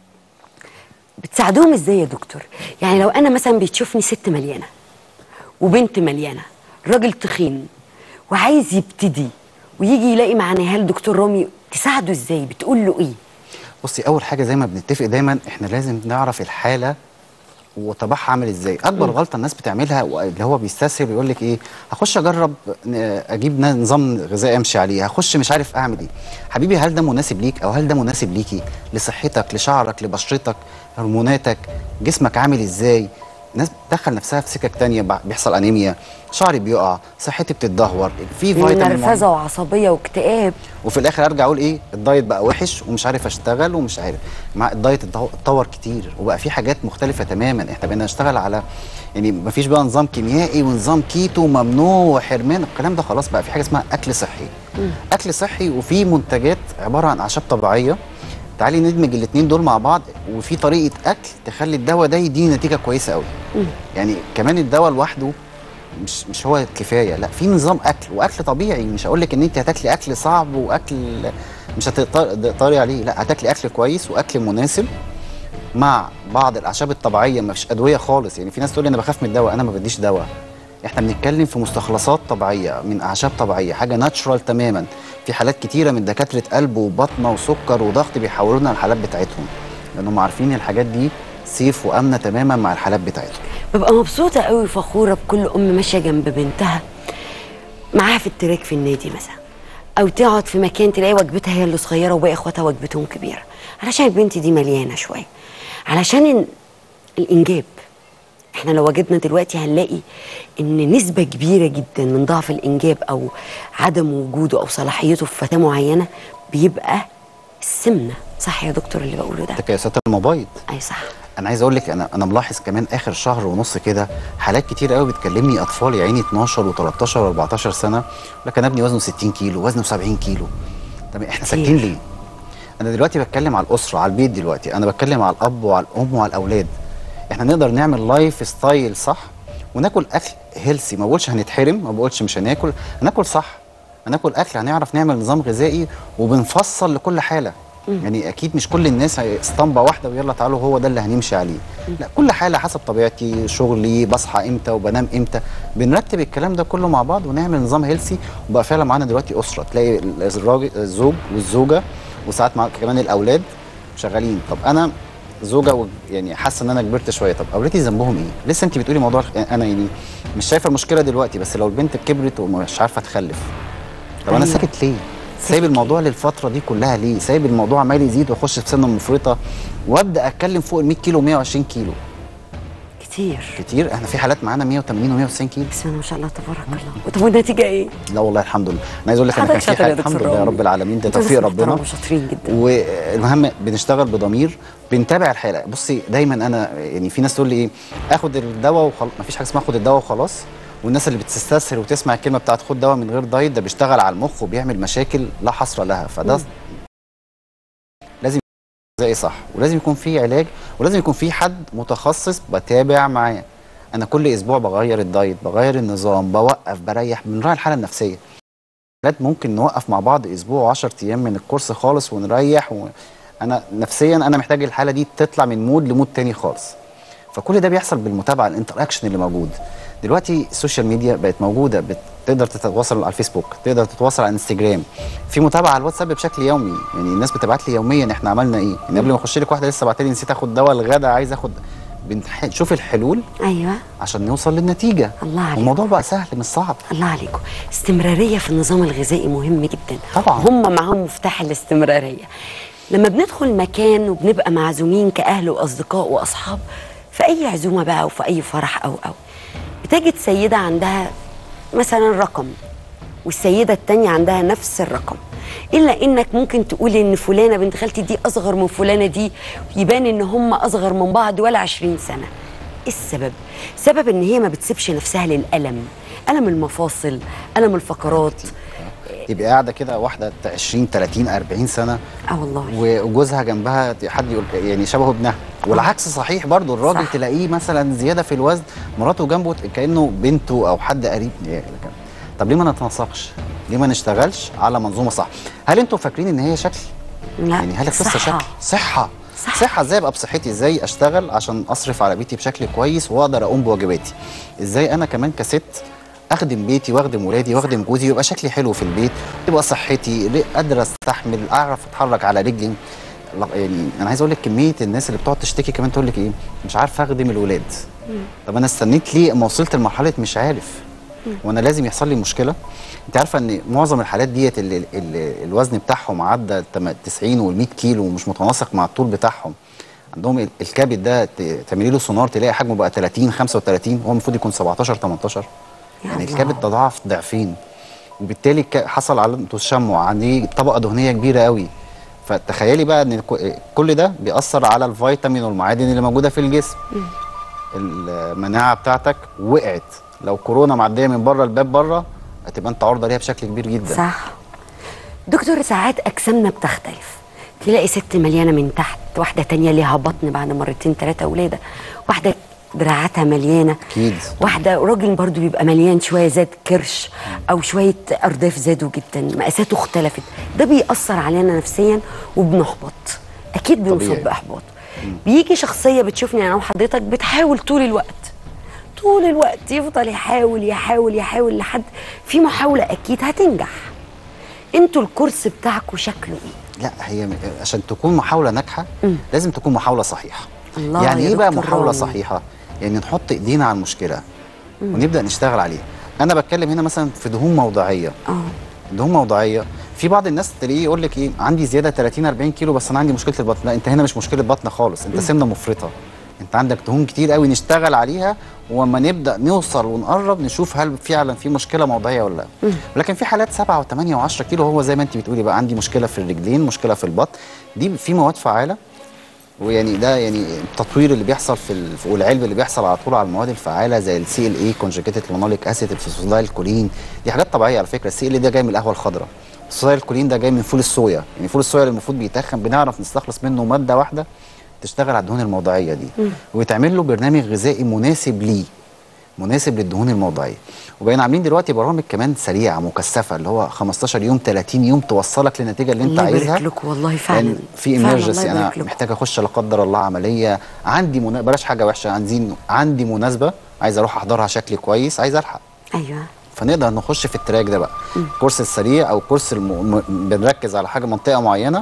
Speaker 1: بتساعدوهم ازاي يا دكتور يعني لو انا مثلا بتشوفني ست مليانه وبنت مليانه راجل تخين وعايز يبتدي ويجي يلاقي مع نهال دكتور رامي تساعده ازاي بتقول له ايه
Speaker 20: بصي اول حاجه زي ما بنتفق دايما احنا لازم نعرف الحاله وطبعها عامل ازاي اكبر
Speaker 1: مم.
Speaker 20: غلطه الناس بتعملها و- اللي هو بيستسهل ويقول لك ايه هخش اجرب ن- اجيب ن- نظام غذائي امشي عليه هخش مش عارف اعمل ايه حبيبي هل ده مناسب ليك او هل ده مناسب ليكي لصحتك لشعرك لبشرتك هرموناتك جسمك عامل ازاي الناس بتدخل نفسها في سكك تانية بع- بيحصل انيميا شعري بيقع صحتي بتتدهور في فيتامين معين.
Speaker 1: نرفزه وعصبيه واكتئاب
Speaker 20: وفي الاخر ارجع اقول ايه الدايت بقى وحش ومش عارف اشتغل ومش عارف مع الدايت اتطو- اتطور كتير وبقى في حاجات مختلفه تماما احنا بقينا نشتغل على يعني مفيش بقى نظام كيميائي ونظام كيتو ممنوع وحرمان الكلام ده خلاص بقى في حاجه اسمها اكل صحي اكل صحي وفي منتجات عباره عن اعشاب طبيعيه تعالي ندمج الاثنين دول مع بعض وفي طريقه اكل تخلي الدواء ده يديني نتيجه كويسه قوي يعني كمان الدواء لوحده مش مش هو كفايه لا في نظام اكل واكل طبيعي مش هقول لك ان انت هتاكلي اكل صعب واكل مش هتقدري عليه لا هتاكلي اكل كويس واكل مناسب مع بعض الاعشاب الطبيعيه ما فيش ادويه خالص يعني في ناس تقول لي انا بخاف من الدواء انا ما بديش دواء احنا بنتكلم في مستخلصات طبيعيه من اعشاب طبيعيه حاجه ناتشرال تماما في حالات كتيره من دكاتره قلب وبطنه وسكر وضغط بيحولوا لنا الحالات بتاعتهم لانهم عارفين الحاجات دي سيف وامنه تماما مع الحالات بتاعتهم
Speaker 1: ببقى مبسوطه قوي وفخوره بكل ام ماشيه جنب بنتها معاها في التراك في النادي مثلا او تقعد في مكان تلاقي وجبتها هي اللي صغيره وباقي اخواتها وجبتهم كبيره علشان البنت دي مليانه شويه علشان ال- الانجاب احنا لو وجدنا دلوقتي هنلاقي ان نسبه كبيره جدا من ضعف الانجاب او عدم وجوده او صلاحيته في فتاه معينه بيبقى السمنه صح يا دكتور اللي بقوله ده
Speaker 20: تكيسات المبايض
Speaker 1: اي صح
Speaker 20: انا عايز اقول لك انا انا ملاحظ كمان اخر شهر ونص كده حالات كتير قوي بتكلمني اطفال يا عيني 12 و13 و14 سنه يقول لك انا ابني وزنه 60 كيلو وزنه 70 كيلو طب احنا ساكتين ليه؟ انا دلوقتي بتكلم على الاسره على البيت دلوقتي انا بتكلم على الاب وعلى الام وعلى الاولاد احنا نقدر نعمل لايف ستايل صح وناكل اكل هيلسي ما بقولش هنتحرم ما بقولش مش هناكل هناكل صح هناكل اكل هنعرف نعمل نظام غذائي وبنفصل لكل حاله يعني اكيد مش كل الناس هي- اسطمبه واحده ويلا تعالوا هو ده اللي هنمشي عليه لا كل حاله حسب طبيعتي شغلي بصحى امتى وبنام امتى بنرتب الكلام ده كله مع بعض ونعمل نظام هيلسي وبقى فعلا معانا دلوقتي اسره تلاقي الراجل الزوج والزوجه وساعات مع كمان الاولاد شغالين طب انا زوجه و... يعني حاسه ان انا كبرت شويه طب اولادي ذنبهم ايه لسه انت بتقولي موضوع الخ- انا يعني مش شايفه المشكله دلوقتي بس لو البنت كبرت ومش عارفه تخلف طب انا
Speaker 1: أيوة.
Speaker 20: ساكت ليه سايب الموضوع للفتره دي كلها ليه سايب الموضوع عمال يزيد واخش في سن المفرطه وابدا اتكلم فوق ال 100 كيلو 120 كيلو
Speaker 1: كتير
Speaker 20: كتير احنا في حالات معانا 180 و190 كيلو
Speaker 1: بسم الله ما شاء الله تبارك الله طب والنتيجه ايه؟
Speaker 20: لا والله الحمد لله انا عايز اقول لك انا
Speaker 1: حضرتك
Speaker 20: كان في
Speaker 1: شاطر يا
Speaker 20: حاجه الحمد
Speaker 1: دكتور
Speaker 20: لله يا
Speaker 1: رامي.
Speaker 20: رب العالمين ده
Speaker 1: انتوا ناس
Speaker 20: توفيق ربنا
Speaker 1: محترمة وشاطرين جدا
Speaker 20: والمهم بنشتغل بضمير بنتابع الحاله بصي دايما انا يعني في ناس تقول لي ايه اخد الدواء وخلاص مفيش حاجه اسمها اخد الدواء وخلاص والناس اللي بتستسهل وتسمع الكلمه بتاعت خد دواء من غير دايت ده بيشتغل على المخ وبيعمل مشاكل لا حصر لها فده
Speaker 1: مم.
Speaker 20: لازم زي صح ولازم يكون في علاج ولازم يكون في حد متخصص بتابع معاه انا كل اسبوع بغير الدايت بغير النظام بوقف بريح بنراعي الحاله النفسيه حالات ممكن نوقف مع بعض اسبوع و10 ايام من الكورس خالص ونريح و... انا نفسيا انا محتاج الحاله دي تطلع من مود لمود تاني خالص فكل ده بيحصل بالمتابعه الانتراكشن اللي موجود دلوقتي السوشيال ميديا بقت موجوده بت- تقدر تتواصل على الفيسبوك تقدر تتواصل على الانستجرام في متابعه على الواتساب بشكل يومي يعني الناس بتبعت لي يوميا احنا عملنا ايه يعني قبل ما اخش لك واحده لسه بعت لي نسيت اخد دواء الغدا عايز اخد بنشوف الحلول
Speaker 1: ايوه
Speaker 20: عشان نوصل للنتيجه
Speaker 1: الله عليك
Speaker 20: الموضوع بقى سهل مش صعب
Speaker 1: الله عليكم استمراريه في النظام الغذائي مهم جدا
Speaker 20: طبعا
Speaker 1: هم معاهم مفتاح الاستمراريه لما بندخل مكان وبنبقى معزومين كاهل واصدقاء واصحاب في اي عزومه بقى وفي اي فرح او او بتجد سيده عندها مثلا رقم والسيده التانية عندها نفس الرقم الا انك ممكن تقول ان فلانه بنت خالتي دي اصغر من فلانه دي يبان ان هم اصغر من بعض ولا 20 سنه ايه السبب سبب ان هي ما بتسيبش نفسها للالم الم المفاصل الم الفقرات
Speaker 20: تبقى قاعده كده واحده 20 30 40 سنه
Speaker 1: اه والله
Speaker 20: وجوزها جنبها حد يقول يعني شبهه ابنها والعكس صحيح برضو الراجل
Speaker 1: صح.
Speaker 20: تلاقيه مثلا زياده في الوزن مراته جنبه كانه بنته او حد قريب يعني كده. طب ليه ما نتناسقش ليه ما نشتغلش على منظومه صح هل انتوا فاكرين ان هي شكل
Speaker 1: لا
Speaker 20: يعني هل القصه
Speaker 1: صحة.
Speaker 20: شكل صحه صح. صحه ازاي ابقى بصحتي ازاي اشتغل عشان اصرف على بيتي بشكل كويس واقدر اقوم بواجباتي ازاي انا كمان كست اخدم بيتي واخدم ولادي واخدم جوزي ويبقى شكلي حلو في البيت تبقى صحتي ر- قادره استحمل اعرف اتحرك على رجلي لا- يعني انا عايز اقول لك كميه الناس اللي بتقعد تشتكي كمان تقول لك ايه مش عارف اخدم الولاد طب انا استنيت ليه اما وصلت لمرحله مش عارف وانا لازم يحصل لي مشكله انت عارفه ان معظم الحالات ديت اللي, اللي الوزن بتاعهم عدى تم- 90 وال 100 كيلو ومش متناسق مع الطول بتاعهم عندهم ال- الكبد ده ت- تعملي له سونار تلاقي حجمه بقى 30 35 هو المفروض يكون 17 18 يعني
Speaker 1: الله.
Speaker 20: الكبد تضاعف ضعفين وبالتالي ك- حصل على تشمع عندي طبقه دهنيه كبيره قوي فتخيلي بقى ان ك- كل ده بيأثر على الفيتامين والمعادن اللي موجوده في الجسم المناعه بتاعتك وقعت لو كورونا معديه من بره الباب بره هتبقى انت عرضه ليها بشكل كبير جدا
Speaker 1: صح دكتور ساعات اجسامنا بتختلف تلاقي ست مليانه من تحت واحده تانية ليها بطن بعد مرتين ثلاثه ولاده واحده دراعاتها مليانه
Speaker 20: اكيد
Speaker 1: واحده راجل برضو بيبقى مليان شويه زاد كرش او شويه ارداف زادوا جدا مقاساته اختلفت ده بيأثر علينا نفسيا وبنحبط اكيد بنصاب
Speaker 20: طبيعي.
Speaker 1: باحباط بيجي شخصيه بتشوفني انا وحضرتك بتحاول طول الوقت طول الوقت يفضل يحاول يحاول يحاول لحد في محاوله اكيد هتنجح انتوا الكورس بتاعكم شكله ايه
Speaker 20: لا هي م- عشان تكون محاوله ناجحه لازم تكون محاوله صحيحه
Speaker 1: الله
Speaker 20: يعني
Speaker 1: يا
Speaker 20: ايه بقى
Speaker 1: دكتور
Speaker 20: محاوله
Speaker 1: رامي.
Speaker 20: صحيحه يعني نحط ايدينا على المشكله
Speaker 1: مم.
Speaker 20: ونبدا نشتغل عليها انا بتكلم هنا مثلا في دهون موضعيه
Speaker 1: اه
Speaker 20: دهون موضعيه في بعض الناس تلاقيه يقول لك ايه عندي زياده 30 40 كيلو بس انا عندي مشكله البطن لا انت هنا مش مشكله بطن خالص انت سمنه مفرطه انت عندك دهون كتير قوي نشتغل عليها واما نبدا نوصل ونقرب نشوف هل فعلا في مشكله موضعيه ولا لا لكن في حالات 7 و8 و10 كيلو هو زي ما انت بتقولي بقى عندي مشكله في الرجلين مشكله في البطن دي في مواد فعاله ويعني ده يعني التطوير اللي بيحصل في ال- والعلم اللي بيحصل على طول على المواد الفعاله زي السي ال اي كونجكتد لينوليك اسيد الفوسفودايل كولين دي حاجات طبيعيه على فكره السي ال اي ده جاي من القهوه الخضراء الفوسفودايل كولين ده جاي من فول الصويا يعني فول الصويا اللي المفروض بيتخن بنعرف نستخلص منه ماده واحده تشتغل على الدهون الموضعيه دي
Speaker 1: مم.
Speaker 20: ويتعمل له برنامج غذائي مناسب ليه مناسب للدهون الموضعيه وبقينا عاملين دلوقتي برامج كمان سريعه مكثفه اللي هو 15 يوم 30 يوم توصلك للنتيجه اللي انت
Speaker 1: الله
Speaker 20: عايزها
Speaker 1: يبارك لكم والله فعلا
Speaker 20: لأن في
Speaker 1: فعلا
Speaker 20: ايمرجنسي
Speaker 1: الله
Speaker 20: انا
Speaker 1: يبارك لكم.
Speaker 20: محتاج اخش لا قدر الله عمليه عندي منا... بلاش حاجه وحشه عندي عندي مناسبه عايز اروح احضرها شكل كويس عايز الحق
Speaker 1: ايوه
Speaker 20: فنقدر نخش في التراك ده بقى الكورس السريع او الكورس الم... م... بنركز على حاجه منطقه معينه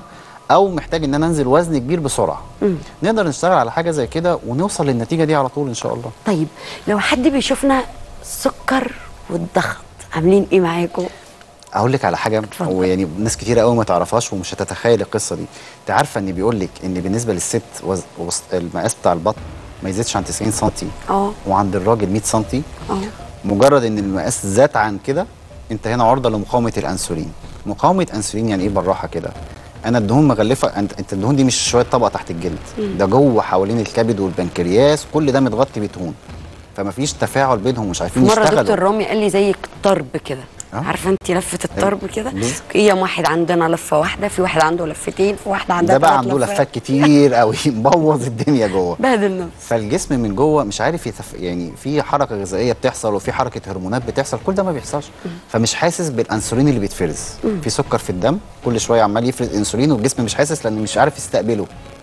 Speaker 20: او محتاج ان انا انزل وزن كبير بسرعه
Speaker 1: مم.
Speaker 20: نقدر نشتغل على حاجه زي كده ونوصل للنتيجه دي على طول ان شاء الله
Speaker 1: طيب لو حد بيشوفنا السكر والضغط عاملين ايه معاكم
Speaker 20: اقول لك على حاجه ويعني ناس كتير قوي ما تعرفهاش ومش هتتخيل القصه دي انت عارفه ان بيقول لك ان بالنسبه للست وز... وز... المقاس بتاع البطن ما يزيدش عن 90 سم
Speaker 1: اه
Speaker 20: وعند الراجل 100 سم
Speaker 1: اه
Speaker 20: مجرد ان المقاس زاد عن كده انت هنا عرضه لمقاومه الانسولين مقاومه انسولين يعني ايه بالراحه كده انا الدهون مغلفه انت انت الدهون دي مش شويه طبقه تحت الجلد
Speaker 1: مم.
Speaker 20: ده جوه حوالين الكبد والبنكرياس كل ده متغطي بدهون فما فيش تفاعل بينهم مش عارفين
Speaker 1: مره
Speaker 20: يشتغلوا
Speaker 1: دكتور رامي قال لي زي الطرب كده
Speaker 20: آه.
Speaker 1: عارفه انت لفه الطرب كده
Speaker 20: بز-
Speaker 1: ايام واحد عندنا لفه واحده في واحد عنده لفتين في واحد عندها
Speaker 20: ده بقى
Speaker 1: تلات
Speaker 20: عنده
Speaker 1: لفات.
Speaker 20: لفات كتير قوي مبوظ الدنيا جوه
Speaker 1: بهدل نفسه
Speaker 20: فالجسم من جوه مش عارف يتف... يعني في حركه غذائيه بتحصل وفي حركه هرمونات بتحصل كل ده ما بيحصلش فمش حاسس بالانسولين اللي بيتفرز
Speaker 1: مم.
Speaker 20: في سكر في الدم كل شويه عمال يفرز انسولين والجسم مش حاسس لانه مش عارف يستقبله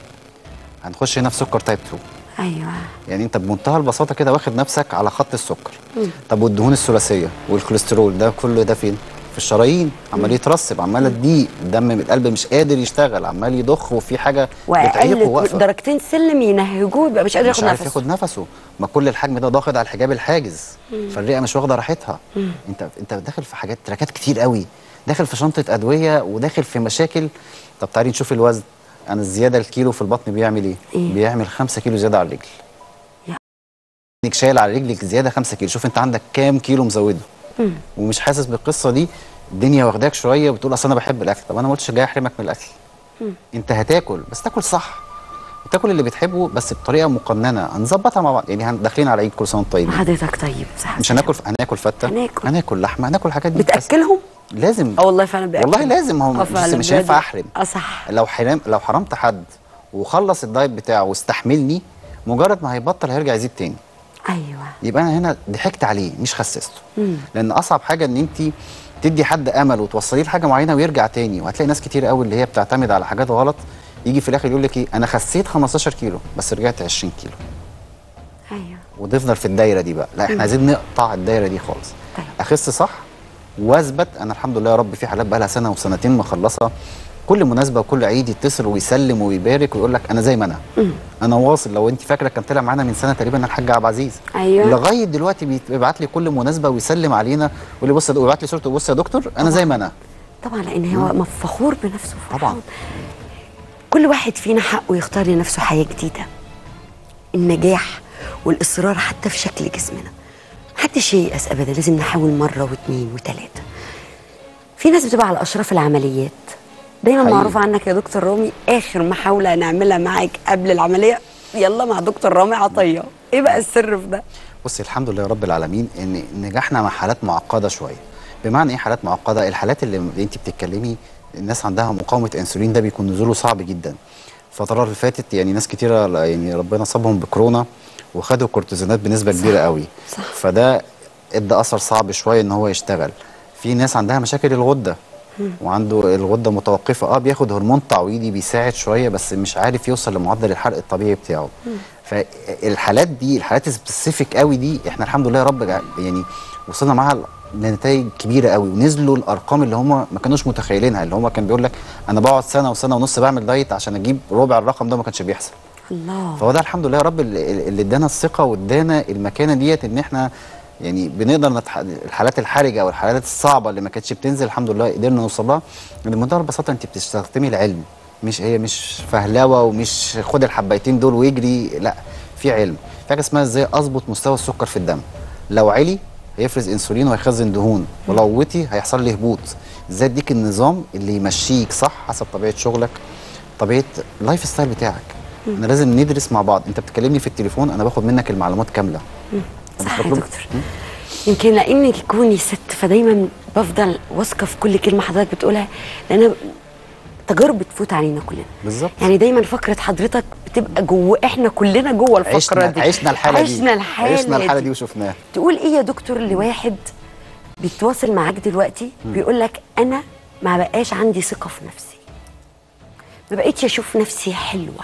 Speaker 20: هنخش هنا في سكر تايب 2
Speaker 1: ايوه
Speaker 20: يعني انت بمنتهى البساطه كده واخد نفسك على خط السكر
Speaker 1: مم.
Speaker 20: طب والدهون الثلاثيه والكوليسترول ده كله ده فين في الشرايين عمال يترسب عمال تضيق الدم من القلب مش قادر يشتغل عمال يضخ وفي حاجه بتعيقه
Speaker 1: واقل
Speaker 20: واقفه
Speaker 1: درجتين سلم ينهجوه يبقى مش قادر
Speaker 20: مش
Speaker 1: ياخد
Speaker 20: عارف
Speaker 1: نفسه
Speaker 20: ياخد نفسه ما كل الحجم ده ضاغط على الحجاب الحاجز
Speaker 1: مم.
Speaker 20: فالرئه مش واخده راحتها
Speaker 1: مم.
Speaker 20: انت انت داخل في حاجات تراكات كتير قوي داخل في شنطه ادويه وداخل في مشاكل طب تعالي نشوف الوزن انا الزياده الكيلو في البطن بيعمل ايه,
Speaker 1: إيه؟
Speaker 20: بيعمل 5 كيلو زياده على الرجل
Speaker 1: يا.
Speaker 20: انك شايل على رجلك زياده 5 كيلو شوف انت عندك كام كيلو مزوده
Speaker 1: مم.
Speaker 20: ومش حاسس بالقصه دي الدنيا واخداك شويه وبتقول اصل انا بحب الاكل طب انا ما قلتش جاي احرمك من الاكل
Speaker 1: مم.
Speaker 20: انت هتاكل بس تاكل صح تاكل اللي بتحبه بس بطريقه مقننه هنظبطها مع بعض يعني هن- داخلين على عيد كل سنه وانتم طيبين
Speaker 1: حضرتك طيب صح
Speaker 20: مش هناكل هناكل فته
Speaker 1: هناكل.
Speaker 20: هناكل لحمه هناكل حاجات دي
Speaker 1: بتاكلهم
Speaker 20: لازم
Speaker 1: اه والله فعلا بياكل
Speaker 20: والله لازم هو
Speaker 1: اه
Speaker 20: بس
Speaker 1: فعلا
Speaker 20: مش
Speaker 1: بجد.
Speaker 20: هينفع احرم
Speaker 1: اه صح
Speaker 20: لو حرم لو حرمت حد وخلص الدايت بتاعه واستحملني مجرد ما هيبطل هيرجع يزيد تاني
Speaker 1: ايوه
Speaker 20: يبقى انا هنا ضحكت عليه مش خسسته
Speaker 1: مم.
Speaker 20: لان اصعب حاجه ان انت تدي حد امل وتوصليه لحاجه معينه ويرجع تاني وهتلاقي ناس كتير قوي اللي هي بتعتمد على حاجات غلط يجي في الاخر يقول لك ايه انا خسيت 15 كيلو بس رجعت 20 كيلو
Speaker 1: ايوه
Speaker 20: وتفضل في الدايره دي بقى لا
Speaker 1: مم.
Speaker 20: احنا عايزين نقطع الدايره دي خالص
Speaker 1: طيب.
Speaker 20: اخس صح واثبت انا الحمد لله يا رب في حالات بقى لها سنه وسنتين مخلصه كل مناسبه وكل عيد يتصل ويسلم ويبارك ويقول لك انا زي ما انا
Speaker 1: مم.
Speaker 20: انا واصل لو انت فاكره كان طلع معانا من سنه تقريبا الحاج عبد العزيز
Speaker 1: ايوه
Speaker 20: لغايه دلوقتي بيبعت لي كل مناسبه ويسلم علينا ويقول لي بص يا دكتور- ويبعت لي صورته بص يا دكتور انا زي ما انا
Speaker 1: طبعا لان هو
Speaker 20: مم.
Speaker 1: فخور بنفسه
Speaker 20: طبعا
Speaker 1: كل واحد فينا حقه يختار لنفسه حياه جديده النجاح والاصرار حتى في شكل جسمنا محدش ييأس ابدا لازم نحاول مره واثنين وثلاثه في ناس بتبقى على اشراف العمليات دايما
Speaker 20: حقيقي.
Speaker 1: معروف عنك يا دكتور رامي اخر محاوله نعملها معاك قبل العمليه يلا مع دكتور رامي عطيه ايه بقى السر في ده
Speaker 20: بصي الحمد لله رب العالمين ان نجحنا مع حالات معقده شويه بمعنى ايه حالات معقده الحالات اللي اللي انت بتتكلمي الناس عندها مقاومه انسولين ده بيكون نزوله صعب جدا الفتره اللي فاتت يعني ناس كتيره يعني ربنا صابهم بكورونا وخدوا كورتيزونات بنسبه
Speaker 1: صح.
Speaker 20: كبيره قوي
Speaker 1: صح.
Speaker 20: فده ادى اثر صعب شويه ان هو يشتغل في ناس عندها مشاكل الغده وعنده الغده متوقفه اه بياخد هرمون تعويضي بيساعد شويه بس مش عارف يوصل لمعدل الحرق الطبيعي بتاعه فالحالات دي الحالات السبيسيفيك قوي دي احنا الحمد لله يا رب جع- يعني وصلنا معاها لنتائج كبيره قوي ونزلوا الارقام اللي هم ما كانوش متخيلينها اللي هم كان بيقول لك انا بقعد سنه وسنه ونص بعمل دايت عشان اجيب ربع الرقم ده ما كانش بيحصل
Speaker 1: الله
Speaker 20: فهو ده الحمد لله يا رب اللي اللي ادانا الثقه وادانا المكانه ديت ان احنا يعني بنقدر نتح... الحالات الحرجه او الحالات الصعبه اللي ما كانتش بتنزل الحمد لله قدرنا نوصل لها بمنتهى البساطه انت بتستخدمي العلم مش هي مش فهلوه ومش خد الحبايتين دول ويجري لا في علم في حاجه اسمها ازاي اظبط مستوى السكر في الدم لو علي هيفرز انسولين وهيخزن دهون ولو وطي هيحصل لي هبوط ازاي اديك النظام اللي يمشيك صح حسب طبيعه شغلك طبيعه اللايف ستايل بتاعك
Speaker 1: مم.
Speaker 20: احنا لازم ندرس مع بعض انت بتكلمني في التليفون انا باخد منك المعلومات كامله
Speaker 1: مم.
Speaker 20: أنا
Speaker 1: صح يا
Speaker 20: بطلب-
Speaker 1: دكتور يمكن لاني كوني ست فدايما بفضل واثقه في كل كلمه حضرتك بتقولها لان تجارب بتفوت علينا كلنا
Speaker 20: بالظبط
Speaker 1: يعني دايما فقره حضرتك بتبقى جوه احنا كلنا جوه الفقره
Speaker 20: عشنا
Speaker 1: دي
Speaker 20: عشنا الحاله دي
Speaker 1: عشنا الحاله
Speaker 20: عشنا الحاله
Speaker 1: دي.
Speaker 20: دي وشفناها
Speaker 1: تقول ايه يا دكتور لواحد بيتواصل معاك دلوقتي
Speaker 20: مم.
Speaker 1: بيقول لك انا ما بقاش عندي ثقه في نفسي ما بقيتش اشوف نفسي حلوه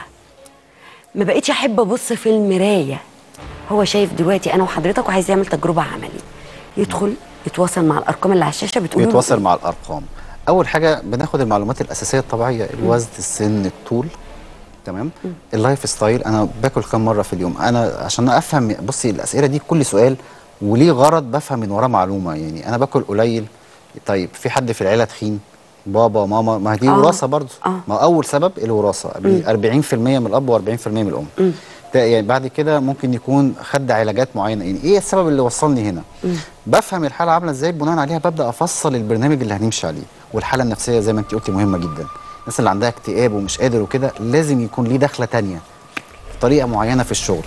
Speaker 1: ما بقيتش احب ابص في المرايه هو شايف دلوقتي انا وحضرتك وعايز يعمل تجربه عمليه يدخل يتواصل مع الارقام اللي على الشاشه بتقول له
Speaker 20: بيتواصل مع الارقام اول حاجه بناخد المعلومات الاساسيه الطبيعيه الوزن السن الطول تمام اللايف ستايل انا باكل كام مره في اليوم انا عشان افهم بصي الاسئله دي كل سؤال وليه غرض بفهم من وراه معلومه يعني انا باكل قليل طيب في حد في العيله تخين بابا ماما ما هي دي
Speaker 1: آه.
Speaker 20: وراثه برضه
Speaker 1: آه.
Speaker 20: ما هو اول سبب الوراثه
Speaker 1: مم.
Speaker 20: 40% من الاب و40% من الام
Speaker 1: مم.
Speaker 20: ده يعني بعد كده ممكن يكون خد علاجات معينه يعني ايه السبب اللي وصلني هنا
Speaker 1: مم.
Speaker 20: بفهم الحاله عامله ازاي بناء عليها ببدا افصل البرنامج اللي هنمشي عليه والحاله النفسيه زي ما انت قلتي مهمه جدا الناس اللي عندها اكتئاب ومش قادر وكده لازم يكون ليه دخله تانية طريقه معينه في الشغل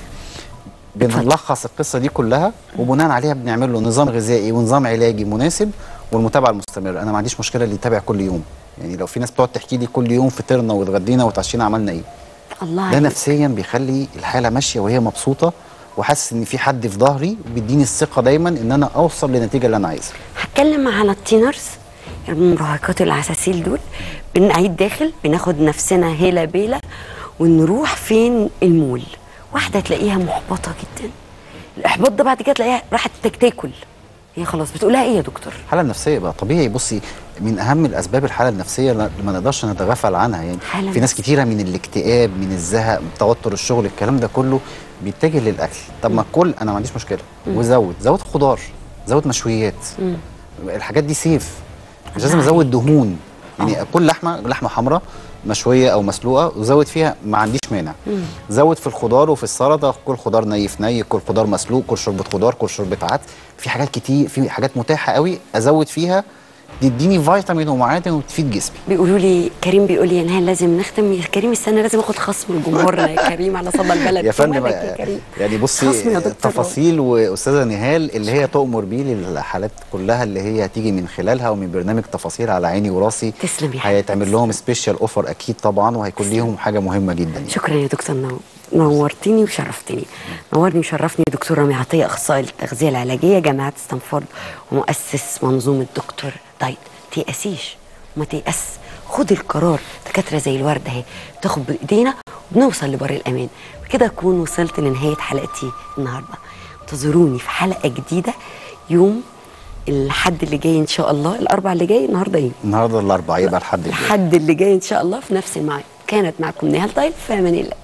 Speaker 20: بنلخص القصه دي كلها وبناء عليها بنعمل له نظام غذائي ونظام علاجي مناسب والمتابعه المستمره انا ما عنديش مشكله اللي يتابع كل يوم يعني لو في ناس بتقعد تحكي لي كل يوم فطرنا واتغدينا واتعشينا عملنا ايه
Speaker 1: الله
Speaker 20: ده
Speaker 1: عليك.
Speaker 20: نفسيا بيخلي الحاله ماشيه وهي مبسوطه وحاسس ان في حد في ظهري بيديني الثقه دايما ان انا اوصل للنتيجه اللي انا عايزها
Speaker 1: هتكلم على التينرز المراهقات العساسيل دول بنعيد داخل بناخد نفسنا هيلا بيلا ونروح فين المول واحده تلاقيها محبطه جدا الاحباط ده بعد كده تلاقيها راحت تاك- تاكل هي خلاص بتقولها ايه يا دكتور
Speaker 20: الحاله النفسيه بقى طبيعي بصي من اهم الاسباب الحاله النفسيه اللي ما نقدرش نتغافل عنها يعني
Speaker 1: حالة
Speaker 20: في ناس كتيره من الاكتئاب من الزهق من توتر الشغل الكلام ده كله بيتجه للاكل طب ما كل انا ما عنديش مشكله
Speaker 1: مم.
Speaker 20: وزود زود خضار زود مشويات
Speaker 1: مم.
Speaker 20: الحاجات دي سيف مش لازم ازود دهون يعني كل لحمه لحمه حمراء مشويه او مسلوقه وزود فيها ما عنديش مانع
Speaker 1: مم.
Speaker 20: زود في الخضار وفي السلطه كل خضار ني في ني كل خضار مسلوق كل شوربه خضار كل شوربه عدس في حاجات كتير في حاجات متاحه قوي ازود فيها تديني فيتامين ومعادن وتفيد جسمي
Speaker 1: بيقولوا لي كريم بيقول لي يا نهال لازم نختم يا كريم السنه لازم اخد خصم الجمهور يا كريم على صدى البلد
Speaker 20: يا فندم
Speaker 1: ومالك يا كريم
Speaker 20: يعني
Speaker 1: خصم يا
Speaker 20: بصي
Speaker 1: دكتور.
Speaker 20: التفاصيل واستاذه نهال اللي هي تؤمر بيه للحالات كلها اللي هي هتيجي من خلالها ومن برنامج تفاصيل على عيني وراسي
Speaker 1: تسلم يا
Speaker 20: هيتعمل لهم سبيشال اوفر اكيد طبعا وهيكون ليهم حاجه مهمه جدا يعني.
Speaker 1: شكرا يا دكتور نو... نورتني وشرفتني نورني وشرفني دكتور رامي عطيه اخصائي التغذيه العلاجيه جامعه ستانفورد ومؤسس منظومه دكتور دايت تيأسيش وما تيأس خد القرار دكاتره زي الورده اهي بتاخد بايدينا وبنوصل لبر الامان بكده اكون وصلت لنهايه حلقتي النهارده انتظروني في حلقه جديده يوم الحد اللي جاي ان شاء الله الاربع اللي جاي النهارده ايه
Speaker 20: النهارده الاربعاء يبقى الحد الجاي
Speaker 1: الحد اللي جاي ان شاء الله في نفس الميعاد كانت معكم نهال طيب في امان الله